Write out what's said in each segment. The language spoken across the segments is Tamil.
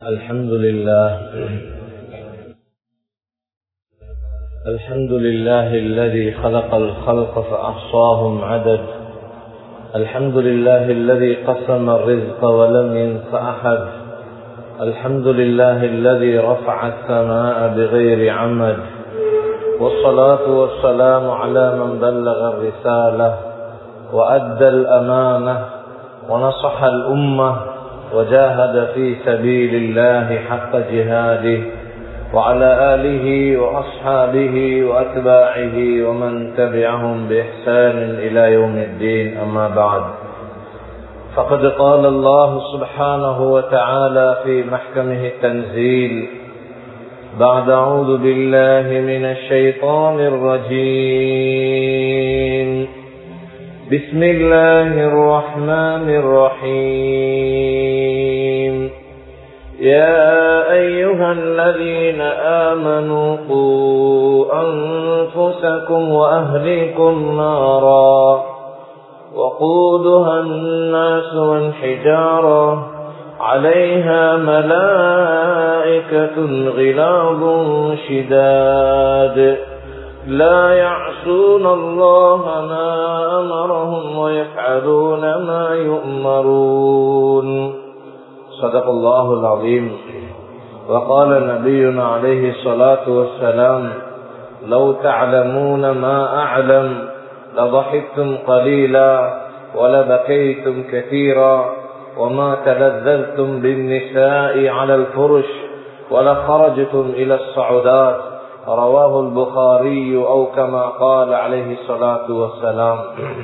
الحمد لله الحمد لله الذي خلق الخلق فأحصاهم عدد الحمد لله الذي قسم الرزق ولم ينس أحد الحمد لله الذي رفع السماء بغير عمد والصلاة والسلام على من بلغ الرسالة وأدى الأمانة ونصح الأمة وجاهد في سبيل الله حق جهاده وعلى آله وأصحابه وأتباعه ومن تبعهم بإحسان إلى يوم الدين أما بعد فقد قال الله سبحانه وتعالى في محكمه التنزيل بعد أعوذ بالله من الشيطان الرجيم بسم الله الرحمن الرحيم يا أيها الذين آمنوا قوا أنفسكم وأهليكم نارا وقودها الناس والحجارة عليها ملائكة غلاظ شداد لا يعصون الله ما أمرهم ويفعلون ما يؤمرون صدق الله العظيم وقال نبينا عليه الصلاة والسلام لو تعلمون ما أعلم لضحكتم قليلا ولبكيتم كثيرا وما تلذذتم بالنساء على الفرش ولخرجتم إلى الصعودات رواه البخاري أو كما قال عليه الصلاة والسلام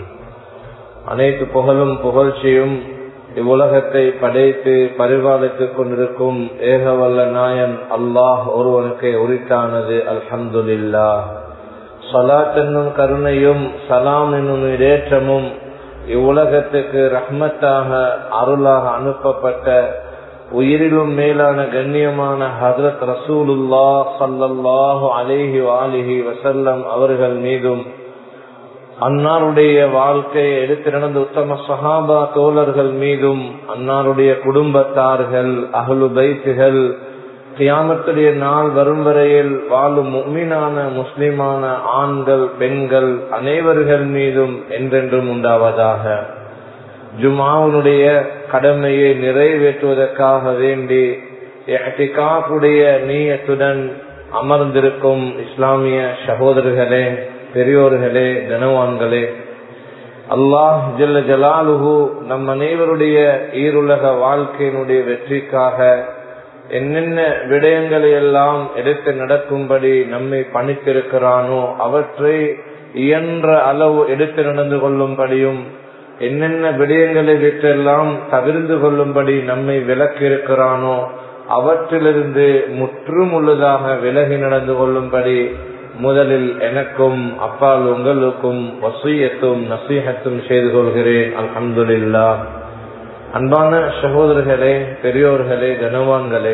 அனைத்து புகழும் புகழ்ச்சியும் இவ்வுலகத்தை படைத்து பரிபாலித்துக் கொண்டிருக்கும் ஏகவல்ல நாயன் அல்லாஹ் ஒருவனுக்கு உரித்தானது அல்ஹம்துல்லா சலாத் என்னும் கருணையும் சலாம் என்னும் இடேற்றமும் இவ்வுலகத்துக்கு ரஹ்மத்தாக அருளாக அனுப்பப்பட்ட உயிரிலும் மேலான கண்ணியமான ஹசரத் ரசூலுல்லா சல்லல்லாஹு அலேஹி வாலிஹி வசல்லம் அவர்கள் மீதும் அன்னாருடைய வாழ்க்கையை எடுத்து நடந்த உத்தம சஹாபா தோழர்கள் மீதும் அன்னாருடைய குடும்பத்தார்கள் அகலு பைத்துகள் கியாமத்துடைய நாள் வரும் வரையில் வாழும் முக்மீனான முஸ்லிமான ஆண்கள் பெண்கள் அனைவர்கள் மீதும் என்றென்றும் உண்டாவதாக ஜுமாவுடைய கடமையை நிறைவேற்றுவதற்காக வேண்டி காப்புடைய நீயத்துடன் அமர்ந்திருக்கும் இஸ்லாமிய சகோதரர்களே பெரியோர்களே கனவான்களே அல்லாஹ் ஜல்ல ஜலாலுஹு நம் அனைவருடைய ஈருலக வாழ்க்கையினுடைய வெற்றிக்காக என்னென்ன விடயங்களை எல்லாம் எடுத்து நடக்கும்படி நம்மை பணித்திருக்கிறானோ அவற்றை இயன்ற அளவு எடுத்து நடந்து கொள்ளும்படியும் என்னென்ன விடயங்களை விற்றெல்லாம் தவிர்ந்து கொள்ளும்படி நம்மை விலக்கி இருக்கிறானோ அவற்றிலிருந்து முற்றுமுள்ளதாக விலகி நடந்து கொள்ளும்படி முதலில் எனக்கும் அப்பால் உங்களுக்கும் வசூயத்தும் நசீகத்தும் செய்து கொள்கிறேன் அல்ஹம்துல்லா அன்பான சகோதரர்களே பெரியோர்களே கனவான்களே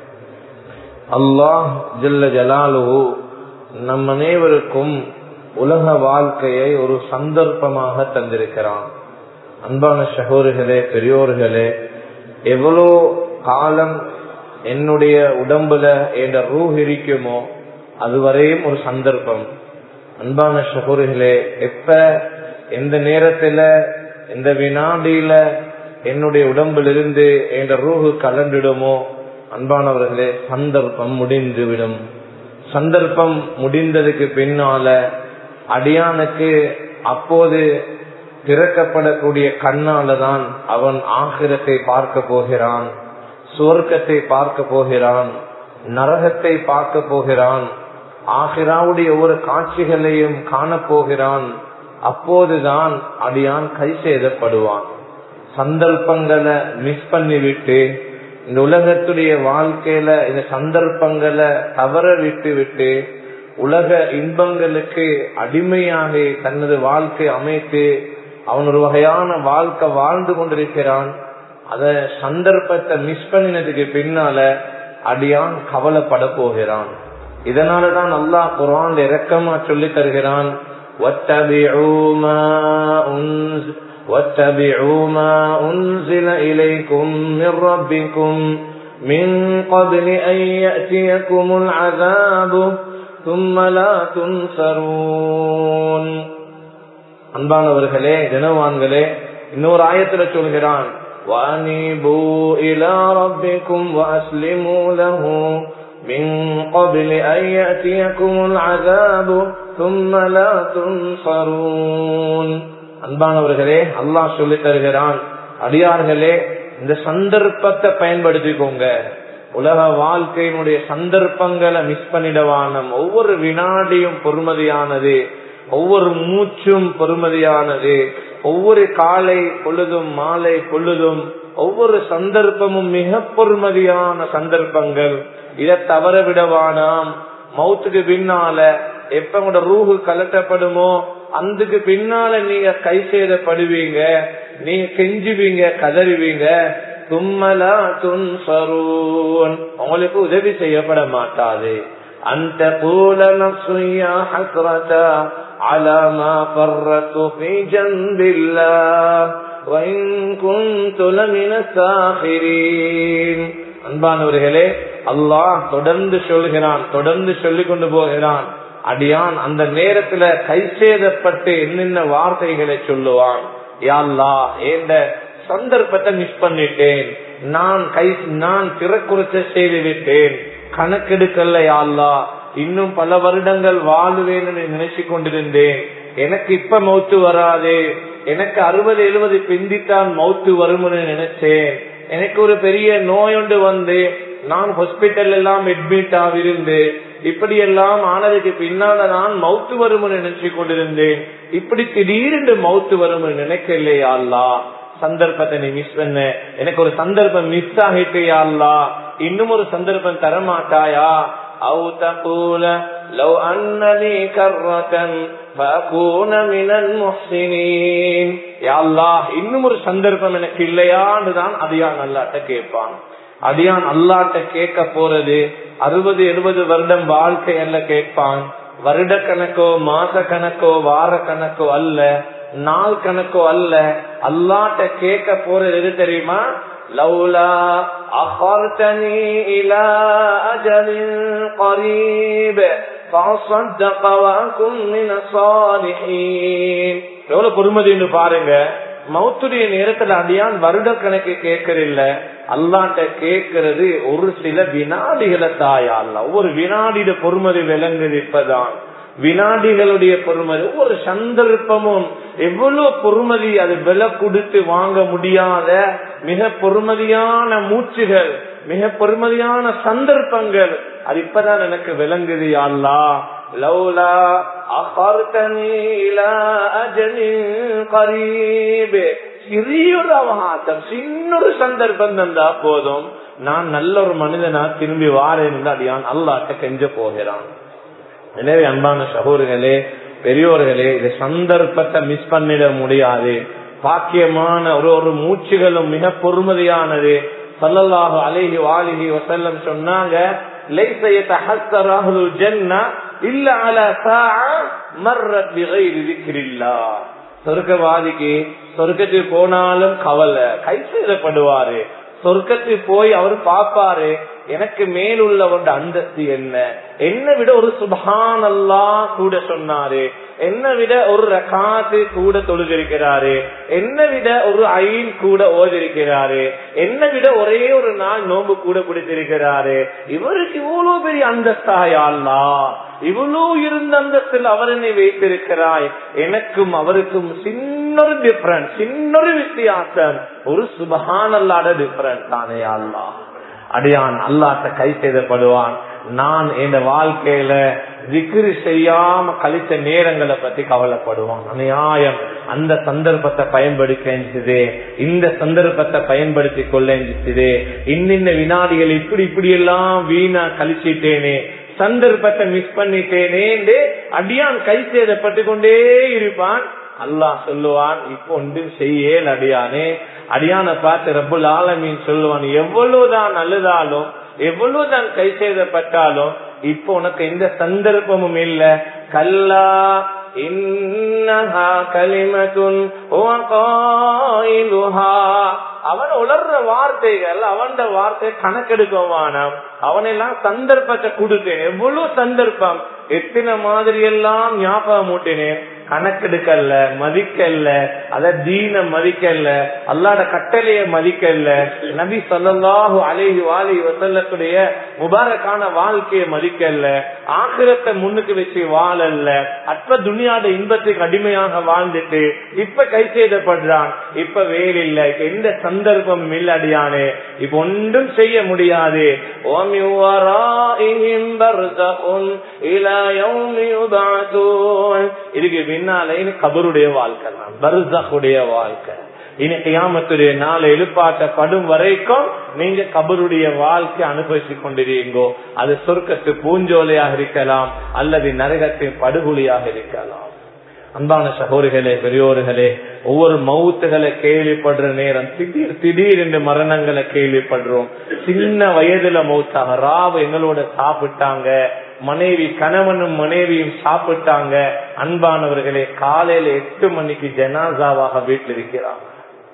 அல்லாஹ் ஜல்ல ஜலாலு நம் அனைவருக்கும் உலக வாழ்க்கையை ஒரு சந்தர்ப்பமாக தந்திருக்கிறான் அன்பான சகோதரர்களே பெரியோர்களே எவ்வளோ காலம் என்னுடைய உடம்புல என்ற ரூஹ் இருக்குமோ அதுவரையும் ஒரு சந்தர்ப்பம் அன்பான சகோதரிகளே எப்ப எந்த நேரத்துல எந்த வினாடியில என்னுடைய உடம்பிலிருந்து என்ற ரூஹு கலண்டிடுமோ அன்பானவர்களே சந்தர்ப்பம் முடிந்து விடும் சந்தர்ப்பம் முடிந்ததுக்கு பின்னால அடியானுக்கு அப்போது திறக்கப்படக்கூடிய கண்ணால தான் அவன் ஆகிரத்தை பார்க்க போகிறான் சுவர்க்கத்தை பார்க்க போகிறான் நரகத்தை பார்க்க போகிறான் ஆகிராவுடைய ஒவ்வொரு காட்சிகளையும் காணப்போகிறான் அப்போதுதான் அடியான் கை செய்தப்படுவான் சந்தர்ப்பங்களை மிஸ் பண்ணிவிட்டு இந்த உலகத்துடைய வாழ்க்கையில இந்த சந்தர்ப்பங்களை தவற விட்டு விட்டு உலக இன்பங்களுக்கு அடிமையாக தனது வாழ்க்கை அமைத்து அவன் ஒரு வகையான வாழ்க்கை வாழ்ந்து கொண்டிருக்கிறான் அத சந்தர்ப்பத்தை மிஸ் பண்ணினதுக்கு பின்னால அடியான் கவலைப்பட போகிறான் இதனாலதான் அல்லாஹ் குரான் இறக்கமா சொல்லி தருகிறான் واتبعوا ما أنزل إليكم من ربكم من قبل أن يأتيكم العذاب ثم لا تنصرون அன்பானவர்களே தினவான்களே இன்னொரு ஆயத்துல சொல்கிறான் وَأَنِيبُوا إِلَى رَبِّكُمْ وَأَسْلِمُوا لَهُ مِنْ قَبْلِ أَنْ يَأْتِيَكُمُ الْعَذَابُ ثُمَّ لَا تُنْصَرُونَ அன்பானவர்களே அல்லாஹ் சொல்லி தருகிறான் அடியார்களே இந்த சந்தர்ப்பத்தை பயன்படுத்திக்கோங்க உலக வாழ்க்கையினுடைய சந்தர்ப்பங்களை மிஸ் பண்ணிடவானம் ஒவ்வொரு வினாடியும் பொறுமதியானது ஒவ்வொரு மூச்சும் பொறுமதியானது ஒவ்வொரு காலை பொழுதும் மாலை பொழுதும் ஒவ்வொரு சந்தர்ப்பமும் மிக பொறுமதியான சந்தர்ப்பங்கள் இதை தவற விடவானாம் மௌத்துக்கு பின்னால எப்ப உங்களோட ரூஹு கலட்டப்படுமோ அதுக்கு பின்னால நீங்க கை சேதப்படுவீங்க நீங்க கெஞ்சுவீங்க கதறுவீங்க தும்மலா துன்சரூன் உங்களுக்கு உதவி செய்யப்பட மாட்டாது அந்த கூல நப்சுயா ஹஸ்ரதா على ما فرت في جنب الله وإن كنت لمن الساخرين அன்பானவர்களே அல்லாஹ் தொடர்ந்து சொல்கிறான் தொடர்ந்து சொல்லிக் கொண்டு போகிறான் அடியான் அந்த நேரத்துல கை சேதப்பட்டு என்னென்ன வார்த்தைகளை சொல்லுவான் யாழ்லா ஏண்ட சந்தர்ப்பத்தை மிஸ் பண்ணிட்டேன் நான் கை நான் திறக்குறைச்ச செய்து விட்டேன் கணக்கெடுக்கல யாழ்லா இன்னும் பல வருடங்கள் வாழுவேன்னு நினைச்சு கொண்டிருந்தேன் எனக்கு இப்ப மௌத்து வராது எனக்கு அறுபது எழுபது பிந்தித்தான் மௌத்து வரும்னு நினைச்சேன் எனக்கு ஒரு பெரிய நோயொண்டு வந்து நான் ஹாஸ்பிட்டல் எல்லாம் அட்மிட் ஆகிருந்து இப்படி எல்லாம் ஆனதுக்கு பின்னால நான் மௌத்து வரும்னு நினைச்சு கொண்டிருந்தேன் இப்படி திடீரென்று மௌத்து வரும்னு நினைக்கலையா அல்லா சந்தர்ப்பத்தை நீ மிஸ் பண்ண எனக்கு ஒரு சந்தர்ப்பம் மிஸ் ஆகிட்டேயா அல்லா இன்னும் ஒரு சந்தர்ப்பம் தரமாட்டாயா أو تقول لو أن لي كرة فأكون من المحسنين يا الله இன்னும் ஒரு சந்தர்ப்பம் எனக்கு இல்லையான்னு தான் அடியான் அல்லாட்ட கேட்பான் அடியான் அல்லாட்ட கேட்க போறது அறுபது எழுபது வருடம் வாழ்க்கை அல்ல கேட்பான் வருட கணக்கோ மாச கணக்கோ வார கணக்கோ அல்ல நாள் கணக்கோ அல்ல அல்லாட்ட கேட்க போறது எது தெரியுமா لولا أخرتني إلى أجل قريب فأصدق وأكن من الصالحين எவ்வளவு பொறுமதின்னு பாருங்க மௌத்துடைய நேரத்துல அடியான் வருட கணக்கு கேட்கறில்ல அல்லாட்ட கேட்கறது ஒரு சில வினாடிகளை தாயா அல்ல ஒவ்வொரு வினாடியோட பொறுமதி விளங்குது இப்பதான் வினாடிகளுடைய பொறுமதி ஒவ்வொரு சந்தர்ப்பமும் எவ்வளவு பொறுமதி அது விலை கொடுத்து வாங்க முடியாத மிக பொறுமதியான மூச்சுகள் மிக பொறுமதியான சந்தர்ப்பங்கள் அது இப்பதான் எனக்கு விளங்குது அல்லா லவ்லா அகர்த்தனி கரீபே சிறியொரு அவகாசம் சின்னொரு சந்தர்ப்பம் தந்தா போதும் நான் நல்ல ஒரு மனிதனா திரும்பி வாரேன் அடியான் அல்லாட்ட கெஞ்ச போகிறான் எனவே அன்பான சகோதரர்களே பெரியோர்களே இது சந்தர்ப்பத்தை மிஸ் பண்ணிட முடியாது பாக்கியமான ஒரு ஒரு மூச்சுகளும் மிக பொறுமதியானது சல்லல்லாஹு அலைஹி வாலிஹி வசல்லம் சொன்னாங்க லைஸ யதஹஸ்ஸரஹுல் ஜன்னah இல்ல அலா சாஅ மர்ரத் பிகைரி ذிக்ரில்லாஹ் சொர்க்கவாதிக்கு சொர்க்கத்துக்கு போனாலும் கவலை கை செய்தப்படுவாரு சொர்க்கத்துக்கு போய் அவர் பாப்பாரு எனக்கு மேலுள்ள ஒரு அந்தஸ்து என்ன என்ன விட ஒரு சுபான் அல்லா கூட சொன்னாரு என்ன விட ஒரு ரகாத்து கூட தொழுதிருக்கிறாரு என்ன விட ஒரு ஐன் கூட ஓதிருக்கிறாரு என்ன விட ஒரே ஒரு நாள் நோம்பு கூட பிடித்திருக்கிறாரு இவருக்கு இவ்வளவு பெரிய அந்தஸ்தாயல்லா இவ்வளவு இருந்த அந்தஸ்தில் அவர் என்னை வைத்திருக்கிறாய் எனக்கும் அவருக்கும் சின்னொரு டிஃபரன்ஸ் சின்னொரு வித்தியாசம் ஒரு சுபஹான் அல்லாட டிஃபரன்ஸ் தானே அல்லா அடியான் அல்லாட்ட கை செய்தப்படுவான் நான் என் வாழ்க்கையில விக்கிரி செய்யாம கழித்த நேரங்களை பத்தி கவலைப்படுவான் அநியாயம் அந்த சந்தர்ப்பத்தை பயன்படுத்தி இந்த சந்தர்ப்பத்தை பயன்படுத்தி கொள்ள இன்னின்ன வினாடிகள் இப்படி இப்படி எல்லாம் வீணா கழிச்சிட்டேனே சந்தர்ப்பத்தை மிஸ் பண்ணிட்டேனே அடியான் கை சேதப்பட்டு கொண்டே இருப்பான் அல்லாஹ் சொல்லுவான் இப்போ ஒன்றும் செய்யல் அடியானே அடியான பார்த்து ரப்புல் ஆலமீன் சொல்லுவான் எவ்வளவுதான் அழுதாலும் எவ்வளவுதான் கை செய்தப்பட்டாலும் இப்போ உனக்கு எந்த சந்தர்ப்பமும் இல்ல கல்லா இன்னஹா கலிமத்துன் அவன் உளர்ற வார்த்தைகள் அவன் வார்த்தை கணக்கெடுக்கவானாம் அவனெல்லாம் சந்தர்ப்பத்தை கொடுத்தேன் எவ்வளவு சந்தர்ப்பம் எத்தனை மாதிரி எல்லாம் ஞாபகம் மூட்டினேன் கணக்கெடுக்கல்ல மதிக்கல்ல அத தீன மதிக்கல்ல அல்லாட கட்டளைய மதிக்கல்ல நபி சொல்லலாஹு அலைஹி வாலி வசல்லத்துடைய முபாரக்கான வாழ்க்கையை மதிக்கல்ல ஆக்கிரத்தை முன்னுக்கு வச்சு வாழல்ல அற்ப துணியாட இன்பத்துக்கு அடிமையாக வாழ்ந்துட்டு இப்ப கை செய்தப்படுறான் இப்ப வேல் இல்ல எந்த சந்தர்ப்பம் இல்லடியானே இப்ப ஒன்றும் செய்ய முடியாது இதுக்கு பின்னால இனி கபருடைய வாழ்க்கை தான் பர்சகுடைய வாழ்க்கை இனி கியாமத்துடைய நாள் எழுப்பாட்டப்படும் வரைக்கும் நீங்க கபருடைய வாழ்க்கை அனுபவிச்சு கொண்டிருக்கீங்கோ அது சொர்க்கத்து பூஞ்சோலையாக இருக்கலாம் அல்லது நரகத்தின் படுகொலியாக இருக்கலாம் அன்பான சகோதரிகளே பெரியோர்களே ஒவ்வொரு மவுத்துகளை கேள்விப்படுற நேரம் திடீர் திடீர் என்று மரணங்களை கேள்விப்படுறோம் சின்ன வயதுல மவுத்தாக ராவ் எங்களோட சாப்பிட்டாங்க மனைவி கணவனும் மனைவியும் சாப்பிட்டாங்க அன்பானவர்களே காலையில எட்டு மணிக்கு ஜனாசாவாக வீட்டில் இருக்கிறாங்க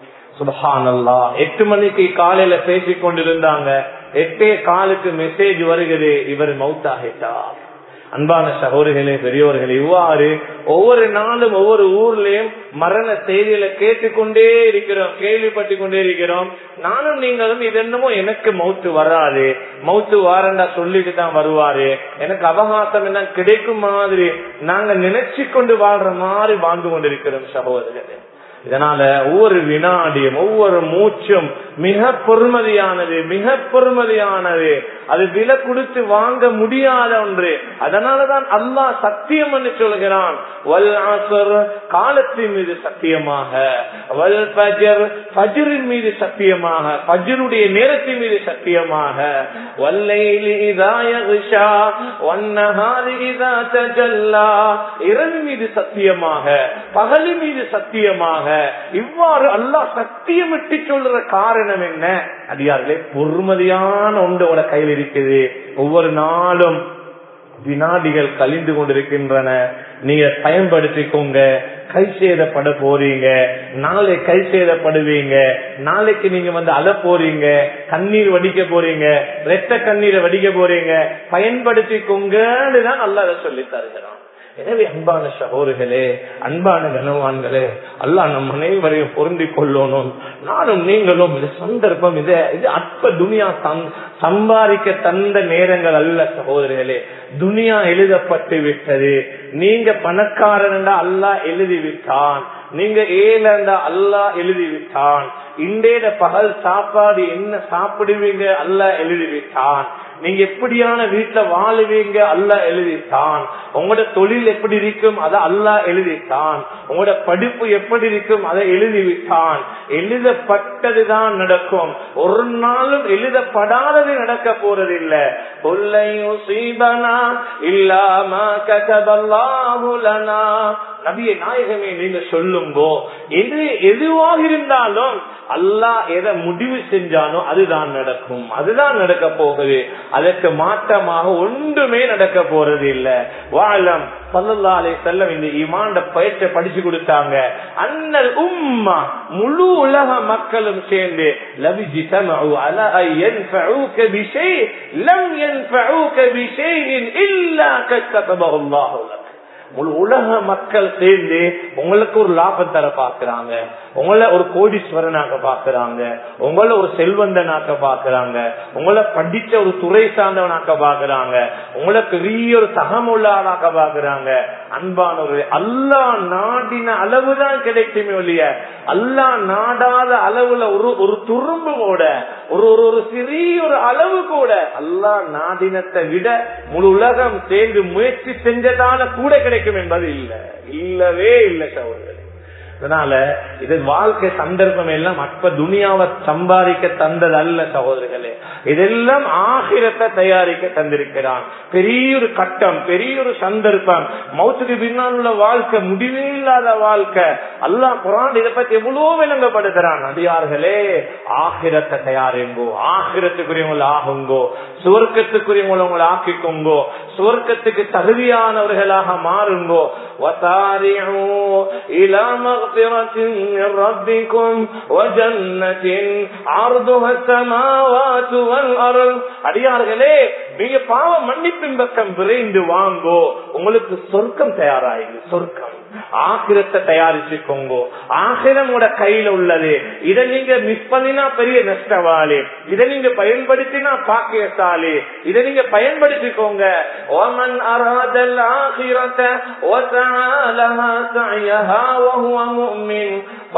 சுபஹானல்லா எட்டு மணிக்கு காலையில பேசிக் கொண்டிருந்தாங்க எட்டே காலுக்கு மெசேஜ் வருகிறது இவர் மவுத்தாகிட்டார் அன்பான சகோதரிகளே பெரியோர்களே இவ்வாறு ஒவ்வொரு நாளும் ஒவ்வொரு ஊர்லயும் மரண செய்திகளை கேட்டுக்கொண்டே இருக்கிறோம் கேள்விப்பட்டு கொண்டே இருக்கிறோம் நானும் நீங்களும் இது என்னமோ எனக்கு மவுத்து வராது மவுத்து வாரண்டா சொல்லிட்டு தான் வருவாரு எனக்கு அவகாசம் என்ன கிடைக்கும் மாதிரி நாங்க நினைச்சு கொண்டு வாழ்ற மாதிரி வாழ்ந்து கொண்டிருக்கிறோம் சகோதரர்களே இதனால ஒவ்வொரு வினாடியும் ஒவ்வொரு மூச்சும் மிக பொறுமதியானது மிக பொறுமதியானது அது விலை கொடுத்து வாங்க முடியாத ஒன்று அதனாலதான் அல்லாஹ் சத்தியம் என்று சொல்கிறான் வல் ஆசர் காலத்தின் மீது சத்தியமாக வல் பஜர் பஜரின் மீது சத்தியமாக பஜருடைய நேரத்தின் மீது சத்தியமாக வல்லைலி இதாய ரிஷா வன்னஹாரி இதா தஜல்லா இரவு மீது சத்தியமாக பகலி மீது சத்தியமாக இவ்வாறு அல்லாஹ் சத்தியமிட்டு சொல்ற காரணம் என்ன அடியார்களே பொறுமதியான ஒன்றோட கையில் இருக்குது ஒவ்வொரு நாளும் வினாடிகள் கழிந்து கொண்டிருக்கின்றன நீங்க பயன்படுத்திக்கோங்க கை சேதப்பட போறீங்க நாளை கை சேதப்படுவீங்க நாளைக்கு நீங்க வந்து அழ போறீங்க கண்ணீர் வடிக்க போறீங்க ரெட்ட கண்ணீரை வடிக்க போறீங்க பயன்படுத்திக்கோங்கன்னு தான் நல்லா அதை சொல்லி தருகிறான் எனவே அன்பான சகோதர்களே அன்பான கனவான்களே அல்லா நம் அனைவரையும் பொருந்திக் கொள்ளணும் நானும் நீங்களும் இது சந்தர்ப்பம் இது இது அற்ப துனியா சம்பாதிக்க தந்த நேரங்கள் அல்ல சகோதரிகளே துனியா எழுதப்பட்டு விட்டது நீங்க பணக்காரன் அல்லா எழுதி விட்டான் நீங்க ஏலண்டா அல்லா எழுதி விட்டான் இண்டேட பகல் சாப்பாடு என்ன சாப்பிடுவீங்க அல்ல எழுதி விட்டான் நீங்க எப்படியான வீட்டுல வாழுவீங்க அல்ல எழுதித்தான் உங்களோட தொழில் எப்படி இருக்கும் அதை அல்லா எழுதித்தான் உங்களோட படிப்பு எப்படி இருக்கும் அதை எழுதிவிட்டான் எழுதப்பட்டதுதான் நடக்கும் ஒரு நாளும் எழுதப்படாதது நடக்க போறது இல்ல இல்லாம கதபல்லாஹுலனா நபிய நாயகமே நீங்க சொல்லுங்கோ எது எதுவாக இருந்தாலும் அல்லாஹ் எதை முடிவு செஞ்சானோ அதுதான் நடக்கும் அதுதான் நடக்க போகுது அதற்கு மாற்றமாக ஒன்றுமே நடக்க போறது இல்ல வாழம் பல்லல்லாலே செல்லம் இந்த இமாண்ட பயிற்சியை படிச்சு கொடுத்தாங்க அண்ணல் உம்மா முழு உலக மக்களும் சேர்ந்து லவிஜி அல ينفعوك بشيء لم ينفعوك بشيء إلا كتبه الله لك முழு உலக மக்கள் சேர்ந்து உங்களுக்கு ஒரு லாபம் தர பாக்குறாங்க உங்களை ஒரு கோடீஸ்வரனாக்க பாக்குறாங்க உங்களை ஒரு செல்வந்தனாக்க பாக்குறாங்க உங்களை படிச்ச ஒரு துறை சார்ந்தவனாக்க பாக்குறாங்க உங்களை பெரிய ஒரு தகமுள்ளானாக்க பாக்குறாங்க அன்பானவர்கள் அல்லா நாடின அளவுதான் கிடைக்குமே ஒழிய அல்லா நாடாத அளவுல ஒரு ஒரு துரும்பு கூட ஒரு ஒரு ஒரு சிறிய ஒரு அளவு கூட அல்லா நாடினத்தை விட முழு உலகம் சேர்ந்து முயற்சி செஞ்சதால கூட கிடைக்கும் என்பது இல்ல இல்லவே இல்லை சகோதரர் அதனால இது வாழ்க்கை சந்தர்ப்பம் எல்லாம் அற்ப துனியாவை சம்பாதிக்க தந்தது அல்ல சகோதரர்களே இதெல்லாம் ஆகிரத்தை தயாரிக்க தந்திருக்கிறான் பெரிய ஒரு கட்டம் பெரிய ஒரு சந்தர்ப்பம் மௌத்துக்கு பின்னால் உள்ள வாழ்க்கை முடிவே இல்லாத வாழ்க்கை அல்லா குரான் இதை பத்தி எவ்வளவு விளங்கப்படுத்துறான் நடிகார்களே ஆகிரத்தை தயாரிங்கோ ஆகிரத்துக்குரியவங்களை ஆகுங்கோ சுவர்க்கத்துக்குரியவங்களை உங்களை ஆக்கிக்கோங்கோ சுவர்க்கத்துக்கு தகுதியானவர்களாக மாறுங்கோ وسارعوا إلى مغفرة من ربكم وجنة عرضها السماوات والأرض அடியார்களே நீங்க பாவ மன்னிப்பின் பக்கம் விரைந்து வாங்கோ உங்களுக்கு சொர்க்கம் தயாராயிரு சொர்க்கம் ஆக்கிரத்தை தயாரிச்சுக்கோங்க ஆசிரம் உட கையில உள்ளது இதை நீங்க மிஸ் பண்ணினா பெரிய நஷ்டவாளி இதை நீங்க பயன்படுத்தினா பாக்கியசாலி இதை நீங்க பயன்படுத்திக்கோங்க ஓமன் அராதல் ஆகிரத்தை وسعى سعيها وهو مؤمن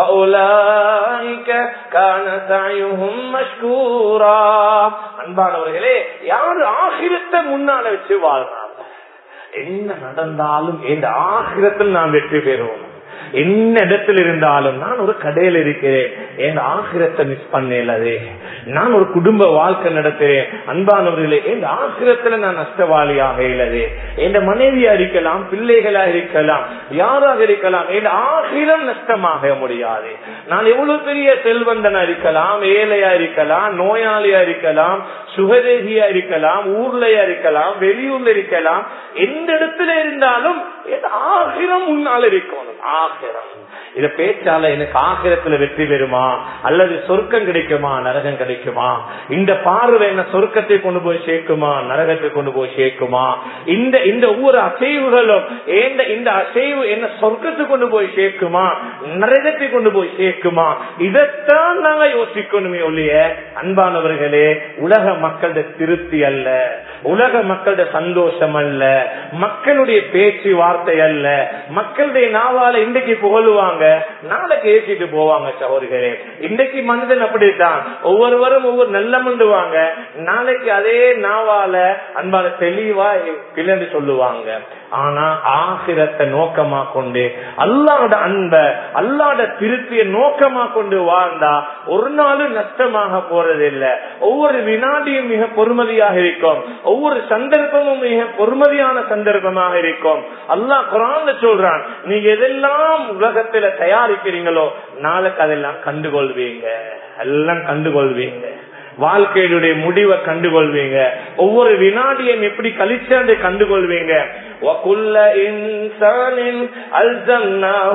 فأولئك كان سعيهم مشكورا அன்பானவர்களே யாரு ஆகிரத்தை முன்னால வச்சு வாழ்றாங்க என்ன நடந்தாலும் இந்த ஆகிரத்தில் நான் வெற்றி பெறுவோம் என்ன இடத்தில் இருந்தாலும் நான் ஒரு கடையில் இருக்கிறேன் என் ஆசிரத்தை மிஸ் பண்ணலதே நான் ஒரு குடும்ப வாழ்க்கை நடத்துறேன் அன்பானவர்களே என் ஆசிரத்துல நான் நஷ்டவாளியாக இல்லதே என் மனைவியா இருக்கலாம் பிள்ளைகளா இருக்கலாம் யாராக இருக்கலாம் என் ஆசிரம் நஷ்டமாக முடியாது நான் எவ்வளவு பெரிய செல்வந்தனா இருக்கலாம் ஏழையா இருக்கலாம் நோயாளியா இருக்கலாம் சுகதேகியா இருக்கலாம் ஊர்லயா இருக்கலாம் வெளியூர்ல இருக்கலாம் எந்த இடத்துல இருந்தாலும் ஆகிரம் முன்னால் இருக்கணும் ஆகிரம் இத பேச்சால எனக்கு ஆகிரத்துல வெற்றி பெறுமா அல்லது சொர்க்கம் கிடைக்குமா நரகம் கிடைக்குமா இந்த பார்வை என்ன சொர்க்கத்தை கொண்டு போய் சேர்க்குமா நரகத்தை கொண்டு போய் சேர்க்குமா இந்த இந்த ஒவ்வொரு அசைவுகளும் ஏந்த இந்த அசைவு என்ன சொர்க்கத்தை கொண்டு போய் சேர்க்குமா நரகத்தை கொண்டு போய் சேர்க்குமா இதைத்தான் நாங்க யோசிக்கணுமே ஒழிய அன்பானவர்களே உலக மக்களோட திருப்தி அல்ல உலக மக்களோட சந்தோஷம் அல்ல மக்களுடைய பேச்சு வார்த்தை அல்ல மக்களுடைய நாவால இன்றைக்கு புகழுவாங்க நாளைக்கு ஏற்றிட்டு போவாங்க சகோதரிகளே இன்றைக்கு மனிதன் அப்படித்தான் ஒவ்வொருவரும் ஒவ்வொரு நல்ல மண்டுவாங்க நாளைக்கு அதே நாவால அன்பான தெளிவா பிள்ளைன்னு சொல்லுவாங்க ஆனா ஆசிரத்தை நோக்கமா கொண்டு அல்லாட அன்ப அல்லாட திருப்திய நோக்கமா கொண்டு வாழ்ந்தா ஒரு நாளும் நஷ்டமாக போறது இல்லை ஒவ்வொரு வினாடியும் மிக பொறுமதியாக இருக்கும் ஒவ்வொரு சந்தர்ப்பமும் மிக பொறுமதியான சந்தர்ப்பமாக இருக்கும் அல்லாஹ் குரான் சொல்றான் நீங்க எதெல்லாம் உலகத்துல தயாரிக்கிறீங்களோ நாளைக்கு அதெல்லாம் கண்டுகொள்வீங்க எல்லாம் கண்டுகொள்வீங்க வாழ்க்கையுடைய முடிவை கண்டுகொள்வீங்க ஒவ்வொரு வினாடியும் எப்படி கழிச்சு கண்டுகொள்வீங்க وكل إنسان ألزمناه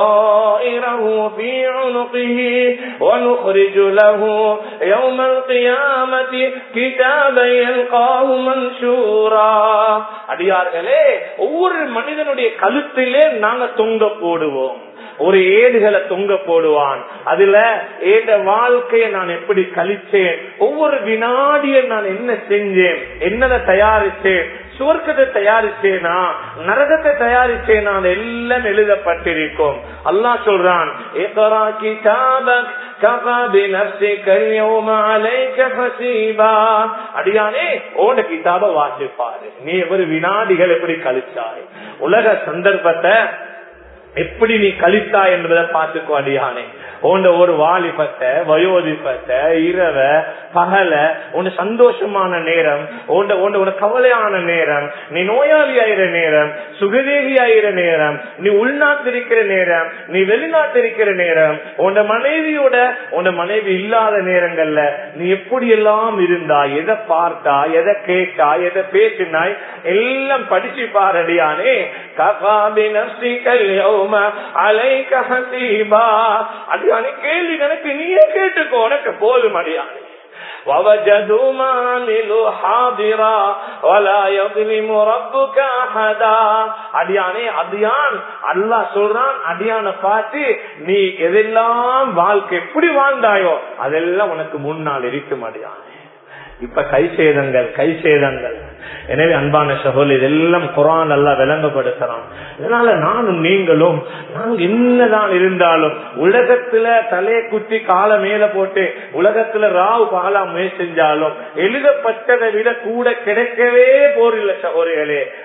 طائره في عنقه ونخرج له يوم القيامة كتابا يلقاه منشورا அடியார்களே ஒவ்வொரு மனிதனுடைய கழுத்திலே நாங்க தொங்க போடுவோம் ஒரு ஏடுகளை தொங்க போடுவான் அதுல ஏத வாழ்க்கையை நான் எப்படி கழிச்சேன் ஒவ்வொரு வினாடியும் நான் என்ன செஞ்சேன் என்னதை தயாரிச்சேன் சுவர்க்கத்தை தயாரிச்சேனா நரகத்தை தயாரிச்சேனா எல்லாம் எழுதப்பட்டிருக்கும் அல்லாஹ் சொல்றான் அடியானே ஓட கிதாப வாசிப்பாரு நீ ஒரு வினாடிகள் எப்படி கழிச்சாய் உலக சந்தர்ப்பத்தை எப்படி நீ கழித்தா என்பதை பார்த்துக்கோ அடியானே உண்ட ஒரு வாலிபத்தை வயோதிபத்தை இரவ பகல உன் சந்தோஷமான நேரம் உண்ட உண்ட ஒரு கவலையான நேரம் நீ நோயாளி ஆயிர நேரம் சுகதேகி ஆயிர நேரம் நீ உள்நாட்டு இருக்கிற நேரம் நீ வெளிநாட்டு இருக்கிற நேரம் உன் மனைவியோட உன் மனைவி இல்லாத நேரங்கள்ல நீ எப்படி எல்லாம் இருந்தா எதை பார்த்தா எதை கேட்டா எதை பேசினாய் எல்லாம் படிச்சு பாரடியானே கபாபி நப்சிகல் அலைக ஹசீபா அடியானே கேள்வி கணக்கு நீயே கேட்டுக்கோ உனக்கு போதும் அடியானே ووجدوا ما عملوا حاضرا ولا يظلم ربك احدا அடியானே அடியான் அல்லாஹ் சொல்றான் அடியான பார்த்து நீ எதெல்லாம் வாழ்க்கை எப்படி வாழ்ந்தாயோ அதெல்லாம் உனக்கு முன்னால் இருக்கும் அடியானே இப்ப கை சேதங்கள் கை சேதங்கள் எனவே அன்பான சகோல் இதெல்லாம் குரான் நல்லா விளங்கப்படுத்துறான் இதனால நானும் நீங்களும் நாங்க என்னதான் இருந்தாலும் உலகத்துல தலையை குத்தி கால மேல போட்டு உலகத்துல ராவு பகலா முயற்சி செஞ்சாலும் எழுதப்பட்டதை விட கூட கிடைக்கவே போரில்ல சகோதரிகளே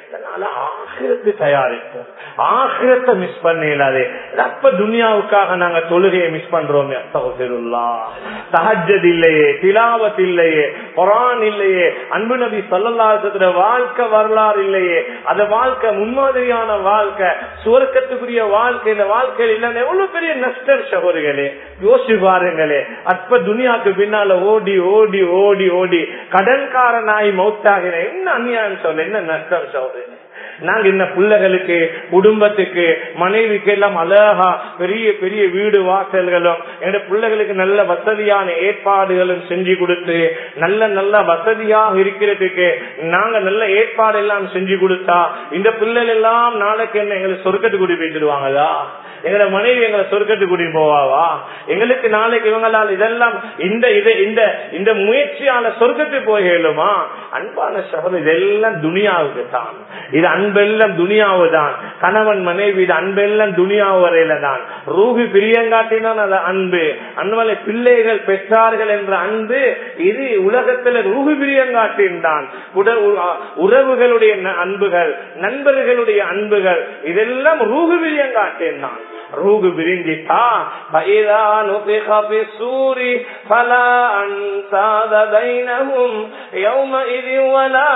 அதனால ஆகிரத்து தயாரிப்போம் ஆகிரத்தை மிஸ் பண்ணிடாதே அப்ப துனியாவுக்காக நாங்க தொழுகையை மிஸ் பண்றோமே அத்தகுல்லா தஹஜத் இல்லையே திலாவத் இல்லையே குரான் இல்லையே அன்பு நபி சொல்லலாசத்துல வாழ்க்கை வரலாறு இல்லையே அந்த வாழ்க்கை முன்மாதிரியான வாழ்க்கை சுவர்க்கத்துக்குரிய வாழ்க்கை இந்த வாழ்க்கையில் இல்லைன்னு எவ்வளவு பெரிய நஷ்டம் சகோதரிகளே யோசிச்சு பாருங்களே அற்ப துனியாக்கு பின்னால ஓடி ஓடி ஓடி ஓடி கடன்காரனாய் மௌத்தாகிறேன் என்ன அநியாயம் சொல்ல என்ன நஷ்டம் சகோதரி நாங்க இந்த பிள்ளைகளுக்கு குடும்பத்துக்கு மனைவிக்கு எல்லாம் அழகா பெரிய பெரிய வீடு வாசல்களும் எங்க பிள்ளைகளுக்கு நல்ல வசதியான ஏற்பாடுகளும் செஞ்சு கொடுத்து நல்ல நல்ல வசதியாக இருக்கிறதுக்கு நாங்க நல்ல ஏற்பாடு எல்லாம் செஞ்சு கொடுத்தா இந்த பிள்ளைகள் எல்லாம் நாளைக்கு என்ன எங்களுக்கு சொர்க்கத்துக்கு கூட்டி போயிட்டுருவாங்களா எங்களை மனைவி எங்களை சொர்க்கத்துக்கு கூட்டி போவாவா எங்களுக்கு நாளைக்கு இவங்களால் இதெல்லாம் இந்த இது இந்த இந்த முயற்சியால சொர்க்கத்துக்கு போய் இயலுமா அன்பான சகோதரர் இதெல்லாம் துனியாவுக்கு தான் இது அன்பெல்லாம் துனியாவு தான் கணவன் மனைவி இது அன்பெல்லாம் துனியாவு வரையில தான் ரூபி பிரியங்காட்டினான் அது அன்பு அன்பலை பிள்ளைகள் பெற்றார்கள் என்ற அன்பு இது உலகத்துல ரூபி பிரியங்காட்டின் தான் உறவுகளுடைய அன்புகள் நண்பர்களுடைய அன்புகள் இதெல்லாம் ரூபி பிரியங்காட்டின் தான் ரூகு விரிஞ்சிட்டா فإذا نفخ في الصور فلا أنساب بينهم يومئذ ولا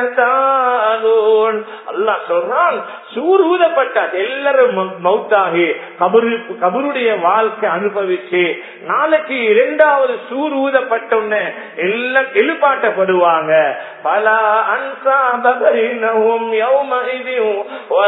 يتساءلون அல்லாஹ் சொல்றான் சூர் ஊதப்பட்டா எல்லாரும் மௌத்தாகி கபரு கபருடைய வாழ்க்கை அனுபவிச்சு நாளைக்கு இரண்டாவது சூர் ஊதப்பட்டோன்னு எல்லாம் எழுப்பாட்டப்படுவாங்க பல அன்சாபகரினவும் யௌமஇதியும்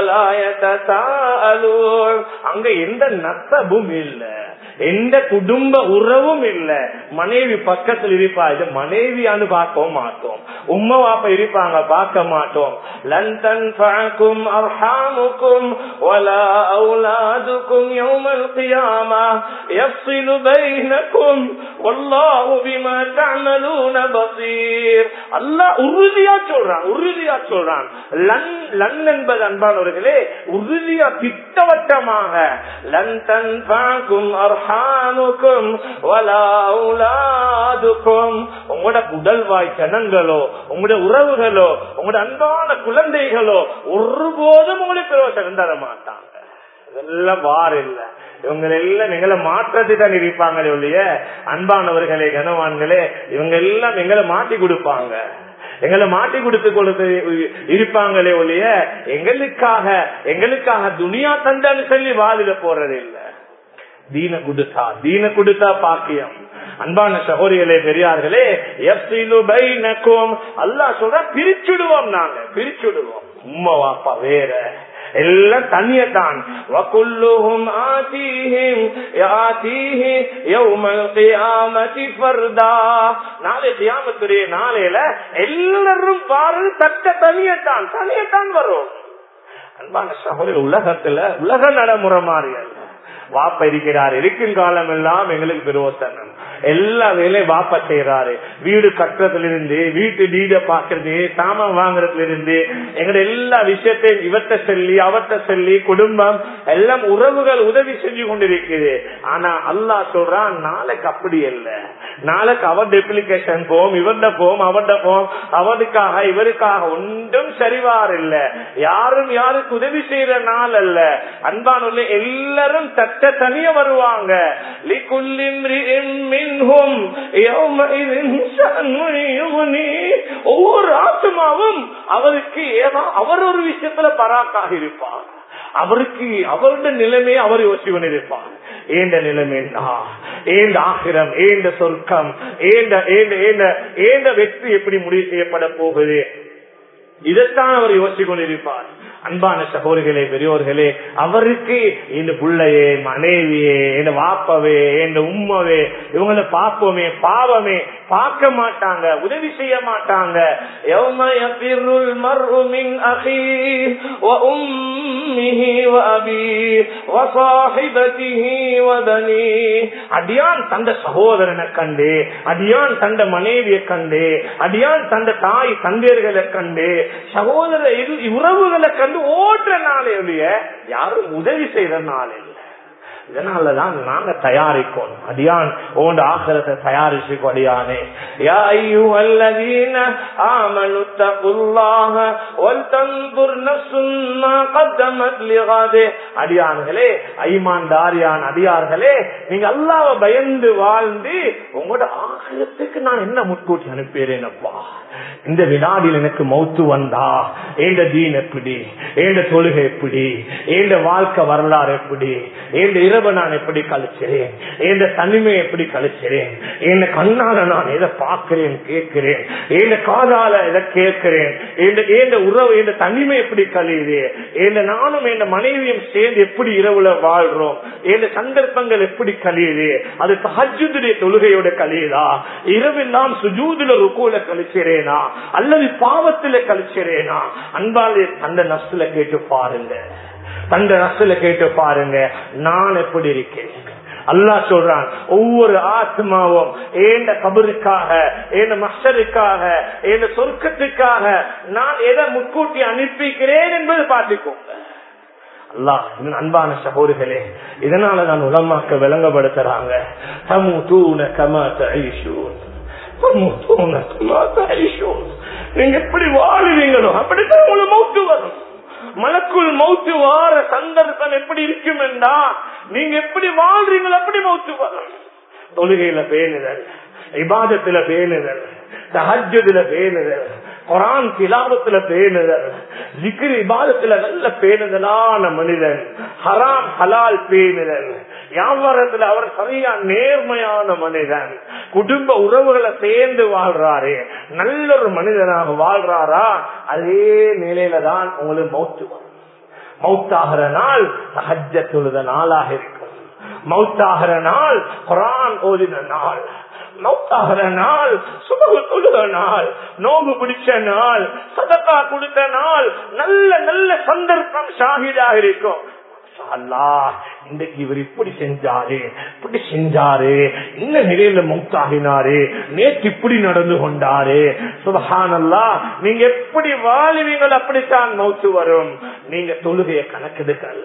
வலாயத்தாலூன் அங்க எந்த நத்தபும் இல்ல எந்த குடும்ப உறவும் இல்ல மனைவி பக்கத்தில் இருப்பா இது மனைவியான்னு பார்க்க மாட்டோம் உம்மா வாப்ப இருப்பாங்க பார்க்க மாட்டோம் லந்தன் பழக்கும் அர்ஹாமுக்கும் ولا أولادكم يوم القيامة يفصل بينكم والله بما تعملون بصير அல்லாஹ் உறுதியா சொல்றான் உறுதியா சொல்றான் லன் லன் என்பது அன்பானவர்களே உறுதியா திட்டவட்டமாக லன் தன் பாக்கும் அர்ஹானுக்கும் வலா உலாதுக்கும் உங்களோட உடல்வாய் ஜனங்களோ உங்களுடைய உறவுகளோ உங்களோட அன்பான குழந்தைகளோ ஒருபோதும் உங்களுக்கு பிரயோசனம் தர மாட்டாங்க இதெல்லாம் வார் இல்லை இவங்க எல்லாம் எங்களை மாற்றத்தை தான் இருப்பாங்களே ஒழிய அன்பானவர்களே கனவான்களே இவங்க எல்லாம் எங்களை மாட்டி கொடுப்பாங்க எங்களை மாட்டி கொடுத்து கொடுத்து இருப்பாங்களே ஒழிய எங்களுக்காக எங்களுக்காக துனியா தந்தான்னு சொல்லி வாதில போறது இல்ல தீன குடுத்தா தீன குடுத்தா பாக்கியம் அன்பான சகோதரிகளே பெரியார்களே அல்லா சொல்ற பிரிச்சுடுவோம் நாங்க பிரிச்சுடுவோம் உம்மா வாப்பா வேற எல்லாம் தண்ணியத்தான் வகுல்லுஹும் ஆதீஹிம் யாதீஹி யௌமல் கியாமத்தி ஃபர்தா நாளை கியாமத்துடைய நாளையில எல்லாரும் பாரு தக்க தனியத்தான் தனியத்தான் வரும் அன்பான சகோதரி உலகத்துல உலக நடைமுறை மாறியல் வாப்ப இருக்கிறார் இருக்கும் காலம் எல்லாம் எங்களுக்கு பிரயோசனம் எல்லா வேலையும் வாப்ப செய்யறாரு வீடு கட்டுறதுல இருந்து வீட்டு டீட பாக்குறது சாமான் வாங்குறதுல இருந்து எங்கட எல்லா விஷயத்தையும் இவற்ற சொல்லி அவற்ற சொல்லி குடும்பம் எல்லாம் உறவுகள் உதவி செஞ்சு கொண்டிருக்குது ஆனா அல்லாஹ் சொல்றான் நாளைக்கு அப்படி இல்லை நாளைக்கு அவர் டெப்ளிகேஷன் போம் இவர்ட போம் அவர்ட போம் அவருக்காக இவருக்காக ஒன்றும் சரிவார் இல்ல யாரும் யாருக்கு உதவி செய்யற நாள் அல்ல அன்பான எல்லாரும் தட்ட தனிய வருவாங்க ஒவ்வொரு ஆத்மாவும் அவருக்கு ஏதோ அவர் ஒரு விஷயத்துல பராக்காக இருப்பார் அவருக்கு அவருடைய நிலைமையை அவர் யோசிச்சு கொண்டிருப்பார் ஏந்த நிலைமை ஏந்த ஆகிரம் ஏந்த சொர்க்கம் ஏந்த ஏந்த ஏந்த ஏந்த வெற்றி எப்படி முடிவு செய்யப்பட போகுது இதைத்தான் அவர் யோசிச்சு கொண்டிருப்பார் அன்பான சகோதரிகளே பெரியோர்களே அவருக்கு இந்த பிள்ளையே மனைவியே இந்த வாப்பவே இந்த உம்மவே இவங்களை பார்ப்போமே பாவமே பார்க்க மாட்டாங்க உதவி செய்ய மாட்டாங்க அடியான் தந்த சகோதரனை கண்டு அடியான் தந்த மனைவியை கண்டு அடியான் தந்த தாய் தந்தையர்களை கண்டு சகோதர உறவுகளை கண்டு ஓடுற நாளே ஒழிய யாரும் உதவி செய்யற நாள் இல்லை இதனாலதான் நாங்க தயாரிக்கணும் அடியான் ஓண்ட ஆசிரத்தை தயாரிச்சு அடியானே யா ஐயுஹல்லதீன ஆமனு தகுல்லாஹ வல் தன்துர் நஃப்சும் மா கத்தமத் லிகாதே அடியான்களே ஐமான்தாரியான் அடியார்களே நீங்க அல்லாஹ்வை பயந்து வாழ்ந்து உங்களோட ஆசிரத்துக்கு நான் என்ன முன்கூட்டி அனுப்பிடுறேன் அப்பா இந்த வினாடியில் எனக்கு மௌத்து வந்தா ஏண்ட தீன் எப்படி ஏண்ட தொழுகை எப்படி ஏண்ட வாழ்க்கை வரலாறு எப்படி ஏண்ட இரவு நான் எப்படி கழிச்சிறேன் ஏண்ட தனிமை எப்படி கழிச்சிறேன் ஏண்ட கண்ணால நான் எதை பார்க்கிறேன் கேட்கிறேன் ஏண்ட காதால எதை கேட்கிறேன் ஏண்ட உறவு ஏண்ட தனிமை எப்படி கழியுது ஏண்ட நானும் என் மனைவியும் சேர்ந்து எப்படி இரவுல வாழ்றோம் ஏண்ட சந்தர்ப்பங்கள் எப்படி கழியுது அது தஹஜுடைய தொழுகையோட கழியுதா இரவெல்லாம் சுஜூதுல ருக்கூல கழிச்சிறேனா அல்லது பாவத்துல கழிச்சிறேனா அன்பாலே அந்த நஷ்டல கேட்டு பாருங்க தந்த நஷ்டல கேட்டு பாருங்க நான் எப்படி இருக்கேன் அல்லா சொல்றான் ஒவ்வொரு ஆத்மாவும் ஏண்ட கபருக்காக ஏண்ட மஷருக்காக ஏண்ட சொர்க்கத்துக்காக நான் எதை முன்கூட்டி அனுப்பிக்கிறேன் என்பது பார்த்துக்கோங்க அல்லாஹ் அன்பான சகோதரிகளே இதனால நான் உலமாக்க விளங்கப்படுத்துறாங்க தமு தூண கம தைஷூன் நீங்க எப்படி வாழுவீங்களோ அப்படித்தான் உங்களுக்கு மௌத்து வரும் மலக்குள் மௌத்து வார சந்தர்ப்பம் எப்படி இருக்கும் என்றா நீங்க எப்படி வாழ்றீங்களோ அப்படி மௌத்து வரும் தொழுகையில பேணுதல் இபாதத்துல பேணுதல் தஹஜுல பேணுதல் குரான் திலாபத்துல பேணுதல் ஜிக்ரி இபாதத்துல நல்ல பேணுதலான மனிதன் ஹராம் ஹலால் பேணுதல் வியாபாரத்துல அவர் சரியா நேர்மையான மனிதன் குடும்ப உறவுகளை சேர்ந்து வாழ்றாரு நல்ல ஒரு மனிதனாக வாழ்றாரா அதே நிலையில தான் உங்களுக்கு மௌத்து வரும் மௌத்தாகிற நாள் சஹஜ தொழுத நாளாக இருக்கும் மௌத்தாகிற நாள் குரான் ஓதின நாள் மௌத்தாகிற நாள் சுபகு தொழுத நாள் நோம்பு பிடிச்ச நாள் சதக்கா கொடுத்த நாள் நல்ல நல்ல சந்தர்ப்பம் ஷாகிதாக இருக்கும் இன்றைக்கு இவர் இப்படி செஞ்சாரு இப்படி செஞ்சாரு இந்த நிலையில மௌத்தாகினாரு நேற்று இப்படி நடந்து கொண்டாரு சுபஹானல்லா நீங்க எப்படி வாழுவீங்களோ அப்படித்தான் மௌத்து வரும் நீங்க தொழுகைய கணக்கெடுக்கல